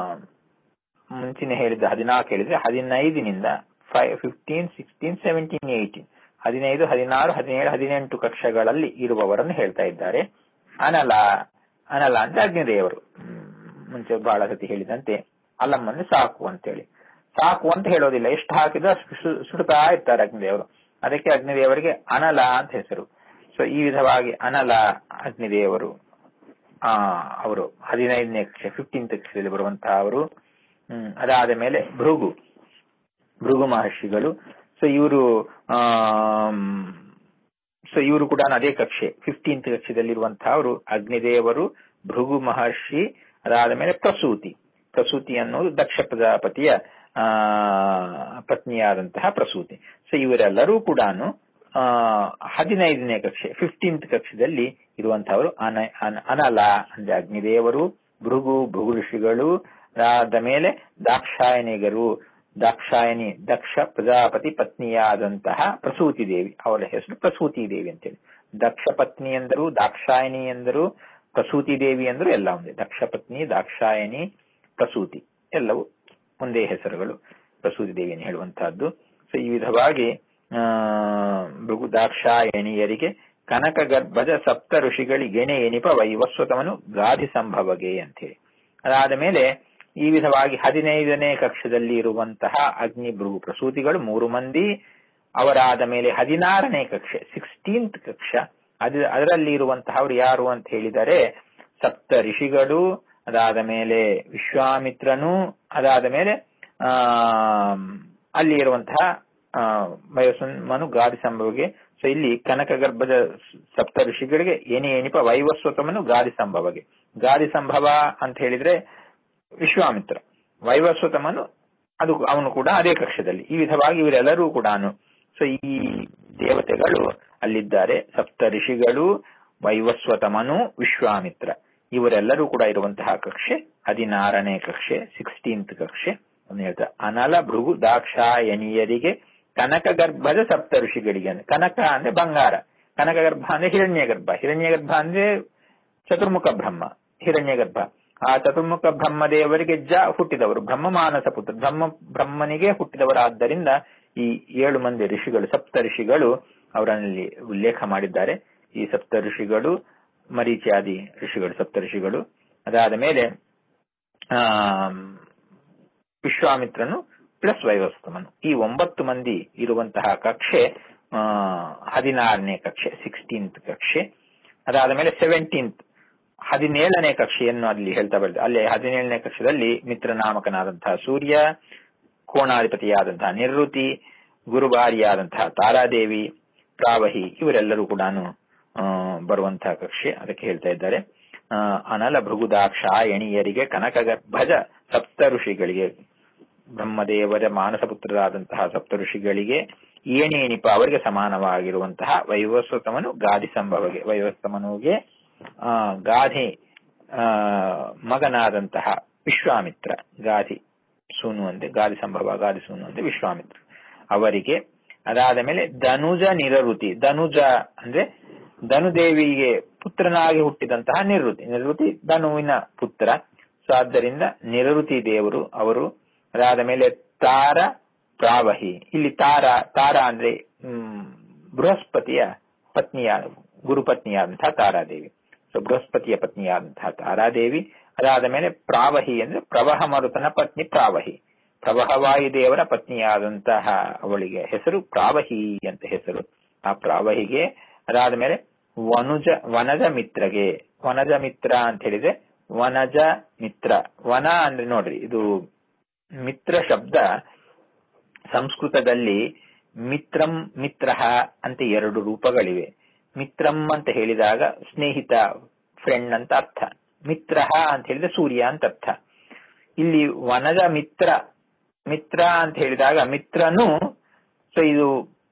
ಮುಂಚಿನ ಹೇಳಿದ ಹದಿನಾಲ್ಕು ಹೇಳಿದ್ರೆ ಹದಿನೈದಿನಿಂದ five fifteen sixteen seventeen eighteen ಹದಿನೈದು ಹದಿನಾರು ಹದಿನೇಳು ಹದಿನೆಂಟು ಕಕ್ಷಗಳಲ್ಲಿ ಇರುವವರನ್ನು ಹೇಳ್ತಾ ಇದ್ದಾರೆ ಅನಲ ಅನಲ ಅಂತ ಅಗ್ನಿದೇವರು ಹ್ಮ್, ಮುಂಚೆ ಬಹಳ ಸತಿ ಹೇಳಿದಂತೆ ಅಲ್ಲಮ್ಮನ್ನು ಸಾಕು ಅಂತೇಳಿ ಸಾಕು ಅಂತ ಹೇಳೋದಿಲ್ಲ ಎಷ್ಟು ಹಾಕಿದ್ರು ಅಷ್ಟು ಸು- ಸುಡ್ತಾ ಇರ್ತಾರೆ ಅಗ್ನಿದೇವರು ಅದಕ್ಕೆ ಅಗ್ನಿದೇವರಿಗೆ ಅನಲ ಅಂತ ಹೆಸರು ಸೊ ಈ ವಿಧವಾಗಿ ಅನಲ ಅಗ್ನಿದೇವರು ಆ ಅವರು ಹದಿನೈದನೇ ಕಕ್ಷೆ ಫಿಫ್ಟೀನ್ತ್ ಕಕ್ಷೆಯಲ್ಲಿ ಬರುವಂತಹ ಅವರು ಹ್ಮ್ ಅದಾದ ಮೇಲೆ ಭೃಗು ಭೃಗು ಮಹರ್ಷಿಗಳು ಸೊ ಇವರು ಸೊ ಇವರು ಕೂಡ ಅದೇ ಕಕ್ಷೆ ಫಿಫ್ಟೀನ್ತ್ ಕಕ್ಷೆದಲ್ಲಿರುವಂತಹ ಅವರು ಅಗ್ನಿದೇವರು ಭೃಗು ಮಹರ್ಷಿ ಅದಾದ ಮೇಲೆ ಪ್ರಸೂತಿ ಪ್ರಸೂತಿ ಅನ್ನೋದು ದಕ್ಷ ಪ್ರಜಾಪತಿಯ ಆ ಪತ್ನಿಯಾದಂತಹ ಪ್ರಸೂತಿ ಸೊ ಇವರೆಲ್ಲರೂ ಕೂಡ ಹದಿನೈದನೇ ಕಕ್ಷೆ ಫಿಫ್ಟೀನ್ತ್ ಕಕ್ಷದಲ್ಲಿ ಇರುವಂತಹವರು ಅನ ಅನ- ಅನಲ ಅಂದ್ರೆ ಅಗ್ನಿದೇವರು ಭೃಗು ಭೃಗು ಋಷಿಗಳು ಅದಾದ ಮೇಲೆ ದಾಕ್ಷಾಯಣಿಗರು ದಾಕ್ಷಾಯಣಿ ದಕ್ಷ ಪ್ರಜಾಪತಿ ಪತ್ನಿಯಾದಂತಹ ಪ್ರಸೂತಿ ದೇವಿ ಅವಳ ಹೆಸರು ಪ್ರಸೂತಿ ದೇವಿ ಅಂತೇಳಿ ದಕ್ಷ ಪತ್ನಿ ಎಂದರು ದಾಕ್ಷಾಯಣಿ ಎಂದರು ಪ್ರಸೂತಿ ದೇವಿ ಎಂದರು ಎಲ್ಲ ಒಂದೇ ದಕ್ಷ ಪತ್ನಿ ದಾಕ್ಷಾಯಣಿ ಪ್ರಸೂತಿ ಎಲ್ಲವೂ ಒಂದೇ ಹೆಸರುಗಳು ಪ್ರಸೂತಿ ದೇವಿಯನ್ನು ಹೇಳುವಂತಹದ್ದು ಸೊ ಈ ವಿಧವಾಗಿ ಆ ಭೃಗು ದಾಕ್ಷಾಯಣಿಯರಿಗೆ ಕನಕ ಗರ್ಭದ ಸಪ್ತ ಋಷಿಗಳಿಗೆಣೆ ಎನಿಪ ವೈವಸ್ವತಮನು ಗಾಧಿ ಸಂಭವಗೆ ಅಂತೇಳಿ ಅದಾದ ಮೇಲೆ ಈ ವಿಧವಾಗಿ ಹದಿನೈದನೇ ಕಕ್ಷದಲ್ಲಿ ಇರುವಂತಹ ಅಗ್ನಿ ಭೃಗು ಪ್ರಸೂತಿಗಳು ಮೂರು ಮಂದಿ ಅವರಾದ ಮೇಲೆ ಹದಿನಾರನೇ ಕಕ್ಷೆ ಸಿಕ್ಸ್ಟೀನ್ತ್ ಕಕ್ಷ ಅದು ಅದರಲ್ಲಿ ಇರುವಂತಹವರು ಯಾರು ಅಂತ ಹೇಳಿದರೆ ಸಪ್ತ ಋಷಿಗಳು ಅದಾದ ಮೇಲೆ ವಿಶ್ವಾಮಿತ್ರನು ಅದಾದ ಮೇಲೆ ಆ ಅಲ್ಲಿ ಇರುವಂತಹ ಆ, ವಯಸ್ಸನ್ನು ಗಾದಿ ಸಂಭವಗೆ ಸೊ ಇಲ್ಲಿ ಕನಕ ಗರ್ಭದ ಸಪ್ತ ಋಷಿಗಳಿಗೆ ಏನಿ ಏನಿಪ ವೈವಸ್ವತಮನು ಗಾದಿ ಸಂಭವಗೆ ಗಾದಿ ಸಂಭವ ಅಂತ ಹೇಳಿದ್ರೆ ವಿಶ್ವಾಮಿತ್ರ ವೈವಸ್ವತಮನು ಅದು ಅವನು ಕೂಡ ಅದೇ ಕಕ್ಷದಲ್ಲಿ ಈ ವಿಧವಾಗಿ ಇವರೆಲ್ಲರೂ ಕೂಡ ಸೊ ಈ ದೇವತೆಗಳು ಅಲ್ಲಿದ್ದಾರೆ ಸಪ್ತ ಋಷಿಗಳು ವೈವಸ್ವತಮನು ವಿಶ್ವಾಮಿತ್ರ ಇವರೆಲ್ಲರೂ ಕೂಡ ಇರುವಂತಹ ಕಕ್ಷೆ ಹದಿನಾರನೇ ಕಕ್ಷೆ ಸಿಕ್ಸ್ಟೀನ್ತ್ ಕಕ್ಷೆ ಅಂತ ಹೇಳ್ತಾರೆ ಅನಲ ಭೃಗು ದಾಕ್ಷಾಯಣಿಯರಿಗೆ ಕನಕ ಗರ್ಭದ ಸಪ್ತ ಋಷಿಗಳಿಗೆ ಅಂದ್ರೆ ಕನಕ ಅಂದ್ರೆ ಬಂಗಾರ ಕನಕ ಗರ್ಭ ಅಂದ್ರೆ ಹಿರಣ್ಯ ಗರ್ಭ ಹಿರಣ್ಯ ಗರ್ಭ ಅಂದ್ರೆ ಚತುರ್ಮುಖ ಬ್ರಹ್ಮ ಹಿರಣ್ಯ ಗರ್ಭ ಆ ಚತುರ್ಮುಖ ಬ್ರಹ್ಮದೇವರಿಗೆ ಜ ಹುಟ್ಟಿದವರು ಬ್ರಹ್ಮ ಮಾನಸ ಪುತ್ರ ಬ್ರಹ್ಮ ಬ್ರಹ್ಮನಿಗೆ ಹುಟ್ಟಿದವರಾದ್ದರಿಂದ ಈ ಏಳು ಮಂದಿ ಋಷಿಗಳು ಸಪ್ತ ಋಷಿಗಳು ಅವರಲ್ಲಿ ಉಲ್ಲೇಖ ಮಾಡಿದ್ದಾರೆ ಈ ಸಪ್ತ ಋಷಿಗಳು ಮರೀಚಾದಿ ಋಷಿಗಳು ಸಪ್ತ ಋಷಿಗಳು ಅದಾದ ಮೇಲೆ ಆ ವಿಶ್ವಾಮಿತ್ರನು ಪ್ಲಸ್ ವೈವಸ್ತಮನು ಈ ಒಂಬತ್ತು ಮಂದಿ ಇರುವಂತಹ ಕಕ್ಷೆ ಆ, ಹದಿನಾರನೇ ಕಕ್ಷೆ ಸಿಕ್ಸ್ಟೀನ್ತ್ ಕಕ್ಷೆ ಅದಾದ ಮೇಲೆ ಸೆವೆಂಟೀನ್ತ್ ಹದಿನೇಳನೇ ಕಕ್ಷೆಯನ್ನು ಅಲ್ಲಿ ಹೇಳ್ತಾ ಬರ್ತದೆ ಅಲ್ಲಿ ಹದಿನೇಳನೇ ಕಕ್ಷೆಯಲ್ಲಿ ಮಿತ್ರನಾಮಕನಾದಂತಹ ಸೂರ್ಯ ಕೋಣಾಧಿಪತಿಯಾದಂತಹ ನಿವೃತ್ತಿ ಗುರುಬಾರಿಯಾದಂತಹ ತಾರಾದೇವಿ ಪ್ರಾವಹಿ ಇವರೆಲ್ಲರೂ ಕೂಡ ಬರುವಂತಹ ಕಕ್ಷೆ ಅದಕ್ಕೆ ಹೇಳ್ತಾ ಇದ್ದಾರೆ ಆ, ಅನಲ ಭೃಗುದಾಕ್ಷ ಎಣಿಯರಿಗೆ ಕನಕ ಗರ್ಭಜ ಸಪ್ತ ಋಷಿಗಳಿಗೆ ಬ್ರಹ್ಮದೇವರ ಮಾನಸ ಪುತ್ರರಾದಂತಹ ಸಪ್ತ ಋಷಿಗಳಿಗೆ ಏಣಿ ಎಣಿಪ ಅವರಿಗೆ ಸಮಾನವಾಗಿರುವಂತಹ ವೈವಸ್ವತಮನು ಗಾದಿ ಸಂಭವಗೆ ವೈವಸ್ವತಮನುಗೆ ಆ, ಗಾಧಿ ಆ, ಮಗನಾದಂತಹ ವಿಶ್ವಾಮಿತ್ರ ಗಾಧಿ ಸೂನು ಅಂತೆ ಗಾದಿ ಸಂಭವ ಗಾದಿ ಸೂನು ಅಂತೆ ವಿಶ್ವಾಮಿತ್ರ ಅವರಿಗೆ ಅದಾದ ಮೇಲೆ ಧನುಜ ನಿರಋತಿ ಧನುಜ ಅಂದ್ರೆ ಧನುದೇವಿಗೆ ಪುತ್ರನಾಗಿ ಹುಟ್ಟಿದಂತಹ ನಿವೃತ್ತಿ ನಿವೃತ್ತಿ ಧನುವಿನ ಪುತ್ರ ಸೊ ಆದ್ದರಿಂದ ನಿರಋತಿ ದೇವರು ಅವರು ಅದಾದ ಮೇಲೆ ತಾರ ಪ್ರಾವಹಿ ಇಲ್ಲಿ ತಾರ ತಾರ ಅಂದ್ರೆ ಹ್ಮ್, ಬೃಹಸ್ಪತಿಯ ಪತ್ನಿಯ ಗುರುಪತ್ನಿಯಾದಂತಹ ತಾರಾದೇವಿ ಸೊ ಬೃಹಸ್ಪತಿಯ ಪತ್ನಿಯಾದಂತಹ ತಾರಾದೇವಿ ಅದಾದ ಮೇಲೆ ಪ್ರಾವಹಿ ಅಂದ್ರೆ ಪ್ರವಹ ಮರುತನ ಪತ್ನಿ ಪ್ರಾವಹಿ ಪ್ರವಹವಾಯು ದೇವರ ಪತ್ನಿಯಾದಂತಹ ಅವಳಿಗೆ ಹೆಸರು ಪ್ರಾವಹಿ ಅಂತ ಹೆಸರು ಆ ಪ್ರಾವಹಿಗೆ ಅದಾದ ಮೇಲೆ ವನುಜ ವನಜ ಮಿತ್ರಗೆ ವನಜ ಮಿತ್ರ ಅಂತ ಹೇಳಿದ್ರೆ ವನಜ ಮಿತ್ರ ವನ ಅಂದ್ರೆ ನೋಡ್ರಿ ಇದು ಮಿತ್ರ ಶಬ್ದ ಸಂಸ್ಕೃತದಲ್ಲಿ ಮಿತ್ರಂ ಮಿತ್ರಃ ಅಂತ ಎರಡು ರೂಪಗಳಿವೆ ಮಿತ್ರಂ ಅಂತ ಹೇಳಿದಾಗ ಸ್ನೇಹಿತ ಫ್ರೆಂಡ್ ಅಂತ ಅರ್ಥ ಮಿತ್ರಃ ಅಂತ ಹೇಳಿದ್ರೆ ಸೂರ್ಯ ಅಂತ ಅರ್ಥ ಇಲ್ಲಿ ವನಜ ಮಿತ್ರ ಮಿತ್ರ ಅಂತ ಹೇಳಿದಾಗ ಮಿತ್ರನು ಸೊ ಇದು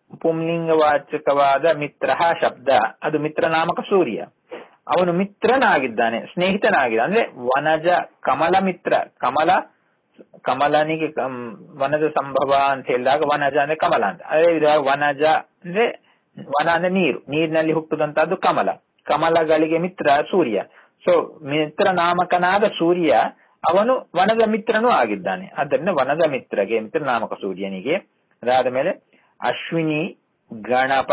ಪುಂಲಿಂಗವಾಚಕವಾದ ಮಿತ್ರ ಶಬ್ದ ಅದು ಮಿತ್ರನಾಮಕ ಸೂರ್ಯ ಅವನು ಮಿತ್ರನಾಗಿದ್ದಾನೆ ಸ್ನೇಹಿತನಾಗಿದ್ದಾನೆ ಅಂದ್ರೆ ವನಜ ಕಮಲ ಮಿತ್ರ ಕಮಲ ಕಮಲನಿಗೆ ಕಮ್- ವನಜ ಸಂಭವ ಅಂತ ಹೇಳಿದಾಗ ವನಜ ಅಂದ್ರೆ ಕಮಲ ಅಂತ ಅದೇ ವಿಧವಾಗಿ ವನಜ ಅಂದ್ರೆ ವನ ಅಂದ್ರೆ ನೀರು ನೀರಿನಲ್ಲಿ ಹುಟ್ಟುದಂತಹದ್ದು ಕಮಲ ಕಮಲಗಳಿಗೆ ಮಿತ್ರ ಸೂರ್ಯ ಸೊ ಮಿತ್ರ ನಾಮಕನಾದ ಸೂರ್ಯ ಅವನು ವನದ ಮಿತ್ರನೂ ಆಗಿದ್ದಾನೆ ಆದ್ದರಿಂದ ವನದ ಮಿತ್ರಗೆ ಮಿತ್ರನಾಮಕ ಸೂರ್ಯನಿಗೆ ಅದಾದ ಮೇಲೆ ಅಶ್ವಿನಿ ಗಣಪ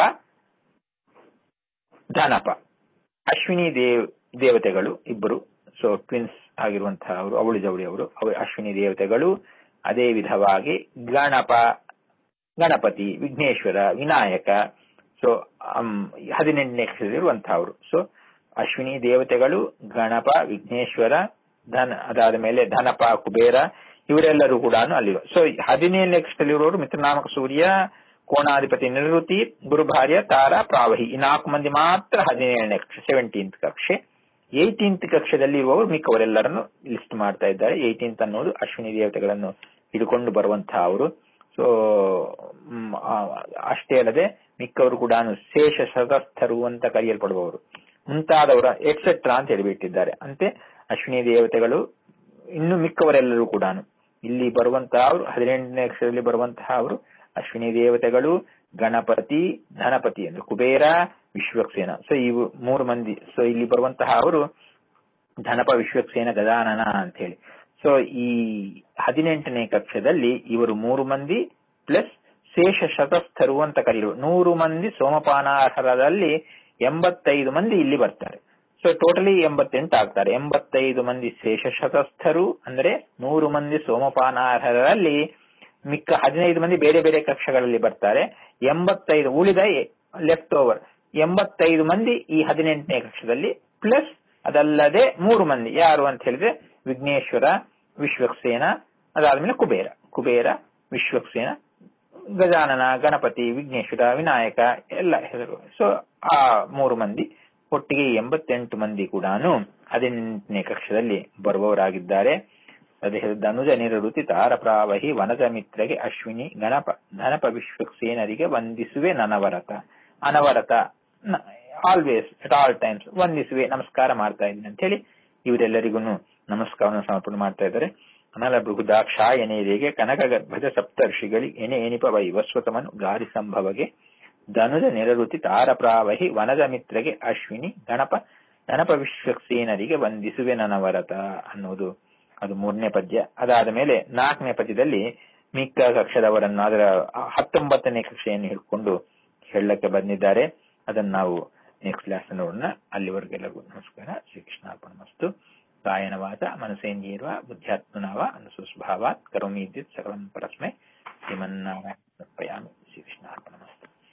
ಧನಪ ಅಶ್ವಿನಿ ದೇವ್ ದೇವತೆಗಳು ಇಬ್ಬರು ಸೊ ಟ್ವಿನ್ಸ್ ಆಗಿರುವಂತಹ ಅವರು ಅವಳಿ ಜವಳಿ ಅವರು ಅವರು ಅಶ್ವಿನಿ ದೇವತೆಗಳು ಅದೇ ವಿಧವಾಗಿ ಗಣಪ ಗಣಪತಿ ವಿಘ್ನೇಶ್ವರ ವಿನಾಯಕ ಸೊ ಹದಿನೆಂಟನೇ ಇರುವಂತಹ ಅವರು ಸೊ ಅಶ್ವಿನಿ ದೇವತೆಗಳು ಗಣಪ ವಿಘ್ನೇಶ್ವರ ಧನ ಅದಾದ ಮೇಲೆ ಧನಪ ಕುಬೇರ ಇವರೆಲ್ಲರೂ ಕೂಡ ಅಲ್ಲಿ ಸೊ ಹದಿನೇಳನೇ ಕಕ್ಷದಲ್ಲಿರುವವರು ಮಿತ್ರನಾಮಕ ಸೂರ್ಯ ಕೋಣಾಧಿಪತಿ ನಿವೃತ್ತಿ ಗುರುಭಾರ್ಯ ತಾರ ಪ್ರಾವಹಿ ಈ ನಾಲ್ಕು ಮಂದಿ ಮಾತ್ರ ಹದಿನೇಳನೇ ಕಕ್ಷೆ ಸೆವೆಂಟೀನ್ತ್ ಕಕ್ಷೆ ಏಯ್ಟೀನ್ತ್ ಕಕ್ಷದಲ್ಲಿ ಇರುವವರು ಮಿಕ್ಕವರೆಲ್ಲರನ್ನು ಲಿಸ್ಟ್ ಮಾಡ್ತಾ ಇದ್ದಾರೆ ಏಯ್ಟೀನ್ತ್ ಅನ್ನೋದು ಅಶ್ವಿನಿ ದೇವತೆಗಳನ್ನು ಹಿಡ್ಕೊಂಡು ಬರುವಂತಹ ಅವರು ಸೊ ಅಷ್ಟೇ ಅಲ್ಲದೆ ಮಿಕ್ಕವರು ಕೂಡ ಶೇಷ ಸದಸ್ಥರು ಅಂತ ಕರೆಯಲ್ಪಡುವವರು ಮುಂತಾದವರ ಎಕ್ಸೆಟ್ರಾ ಅಂತ ಹೇಳಿಬಿಟ್ಟಿದ್ದಾರೆ ಅಂತೆ ಅಶ್ವಿನಿ ದೇವತೆಗಳು ಇನ್ನು ಮಿಕ್ಕವರೆಲ್ಲರೂ ಕೂಡ ಇಲ್ಲಿ ಬರುವಂತಹ ಅವರು ಹದಿನೆಂಟನೇ ಅಕ್ಷರದಲ್ಲಿ ಬರುವಂತಹ ಅವರು ಅಶ್ವಿನಿ ದೇವತೆಗಳು ಗಣಪತಿ ಧನಪತಿ ಅಂದ್ರೆ ಕುಬೇರ ವಿಶ್ವಕ್ಸೇನ ಸೊ ಇವು ಮೂರು ಮಂದಿ ಸೊ ಇಲ್ಲಿ ಬರುವಂತಹ ಅವರು ಧನಪ ವಿಶ್ವಕ್ಸೇನ ಗದಾನನ ಅಂತ ಹೇಳಿ ಸೊ ಈ ಹದಿನೆಂಟನೇ ಕಕ್ಷದಲ್ಲಿ ಇವರು ಮೂರು ಮಂದಿ ಪ್ಲಸ್ ಶೇಷ ಶತಸ್ಥರು ಅಂತ ಕರೆಯುವ ನೂರು ಮಂದಿ ಸೋಮಪಾನಾರ್ಹರಲ್ಲಿ ಎಂಬತ್ತೈದು ಮಂದಿ ಇಲ್ಲಿ ಬರ್ತಾರೆ ಸೊ ಟೋಟಲಿ ಎಂಬತ್ತೆಂಟು ಆಗ್ತಾರೆ ಎಂಬತ್ತೈದು ಮಂದಿ ಶೇಷ ಶತಸ್ಥರು ಅಂದ್ರೆ ನೂರು ಮಂದಿ ಸೋಮಪಾನಾರ್ಹರಲ್ಲಿ ಮಿಕ್ಕ ಹದಿನೈದು ಮಂದಿ ಬೇರೆ ಬೇರೆ ಕಕ್ಷಗಳಲ್ಲಿ ಬರ್ತಾರೆ ಎಂಬತ್ತೈದು ಉಳಿದ ಲೆಫ್ಟ್ ಓವರ್ ಎಂಬತ್ತೈದು ಮಂದಿ ಈ ಹದಿನೆಂಟನೇ ಕಕ್ಷದಲ್ಲಿ ಪ್ಲಸ್ ಅದಲ್ಲದೆ ಮೂರು ಮಂದಿ ಯಾರು ಅಂತ ಹೇಳಿದ್ರೆ ವಿಘ್ನೇಶ್ವರ ವಿಶ್ವಕ್ಸೇನ ಅದಾದ್ಮೇಲೆ ಕುಬೇರ ಕುಬೇರ ವಿಶ್ವಕ್ಸೇನ ಗಜಾನನ ಗಣಪತಿ ವಿಘ್ನೇಶ್ವರ ವಿನಾಯಕ ಎಲ್ಲ ಹೆಸರು ಸೊ ಆ ಮೂರು ಮಂದಿ ಒಟ್ಟಿಗೆ ಎಂಬತ್ತೆಂಟು ಮಂದಿ ಕೂಡ ಹದಿನೆಂಟನೇ ಕಕ್ಷದಲ್ಲಿ ಬರುವವರಾಗಿದ್ದಾರೆ ಅದೇ ಧನುಜ ನಿರಋತಿ ತಾರಪ್ರಾವಹಿ ವನಜ ಮಿತ್ರಗೆ ಅಶ್ವಿನಿ ಗಣಪ ಧನಪ ವಿಶ್ವಕ್ಸೇನರಿಗೆ ವಂದಿಸುವೆ ನನವರತ ಅನವರತ ಆಲ್ವೇಸ್ ಅಟ್ ಆಲ್ ಟೈಮ್ಸ್ ವಂದಿಸುವೆ ನಮಸ್ಕಾರ ಮಾಡ್ತಾ ಇದ್ದೀನಿ ಅಂತ ಹೇಳಿ ಇವರೆಲ್ಲರಿಗೂ ನಮಸ್ಕಾರವನ್ನು ಸಮರ್ಪಣೆ ಮಾಡ್ತಾ ಇದ್ದಾರೆ ಅನಲ ಭೃಗುದಾಕ್ಷ ಎನೆಯರಿಗೆ ಕನಕ ಗರ್ಭಜ ಸಪ್ತರ್ಷಿಗಳಿ ಎನೆ ಎನಿಪ ವೈವಸ್ವತಮನು ಗಾರಿ ಸಂಭವಗೆ ಧನುಜ ನಿರಋತಿ ತಾರಪ್ರಾವಹಿ ವನಜ ಮಿತ್ರಗೆ ಅಶ್ವಿನಿ ಗಣಪ ಗಣಪ ವಿಶ್ವಕ್ಸೇನರಿಗೆ ವಂದಿಸುವೆ ನನವರತ ಅನ್ನೋದು ಅದು ಮೂರನೇ ಪದ್ಯ ಅದಾದ ಮೇಲೆ ನಾಲ್ಕನೇ ಪದ್ಯದಲ್ಲಿ ಮಿಕ್ಕ ಕಕ್ಷದವರನ್ನು ಅದರ ಹತ್ತೊಂಬತ್ತನೇ ಕಕ್ಷೆಯನ್ನು ಹಿಡ್ಕೊಂಡು ಹೇಳಕ್ಕೆ ಬಂದಿದ್ದಾರೆ ಅದನ್ನು ನಾವು ನೆಕ್ಸ್ಟ್ ಕ್ಲಾಸ್ ನೋಡೋಣ ಅಲ್ಲಿವರೆಗೆಲ್ಲರಿಗೂ ನಮಸ್ಕಾರ ಶ್ರೀಕೃಷ್ಣಾರ್ಪಣ ಮಸ್ತು ಕಾಯನ ವಾಚ ಮನಸೇಂದ್ರಿಯರ್ವ ಬುದ್ಧ್ಯಾತ್ಮನವ ಅನುಸುಸ್ಭಾವಾತ್ ಕರೋಮಿ ಸಕಲಂ ಪರಸ್ಮೈ ಶ್ರೀಮನ್ನಾರಾಯಣ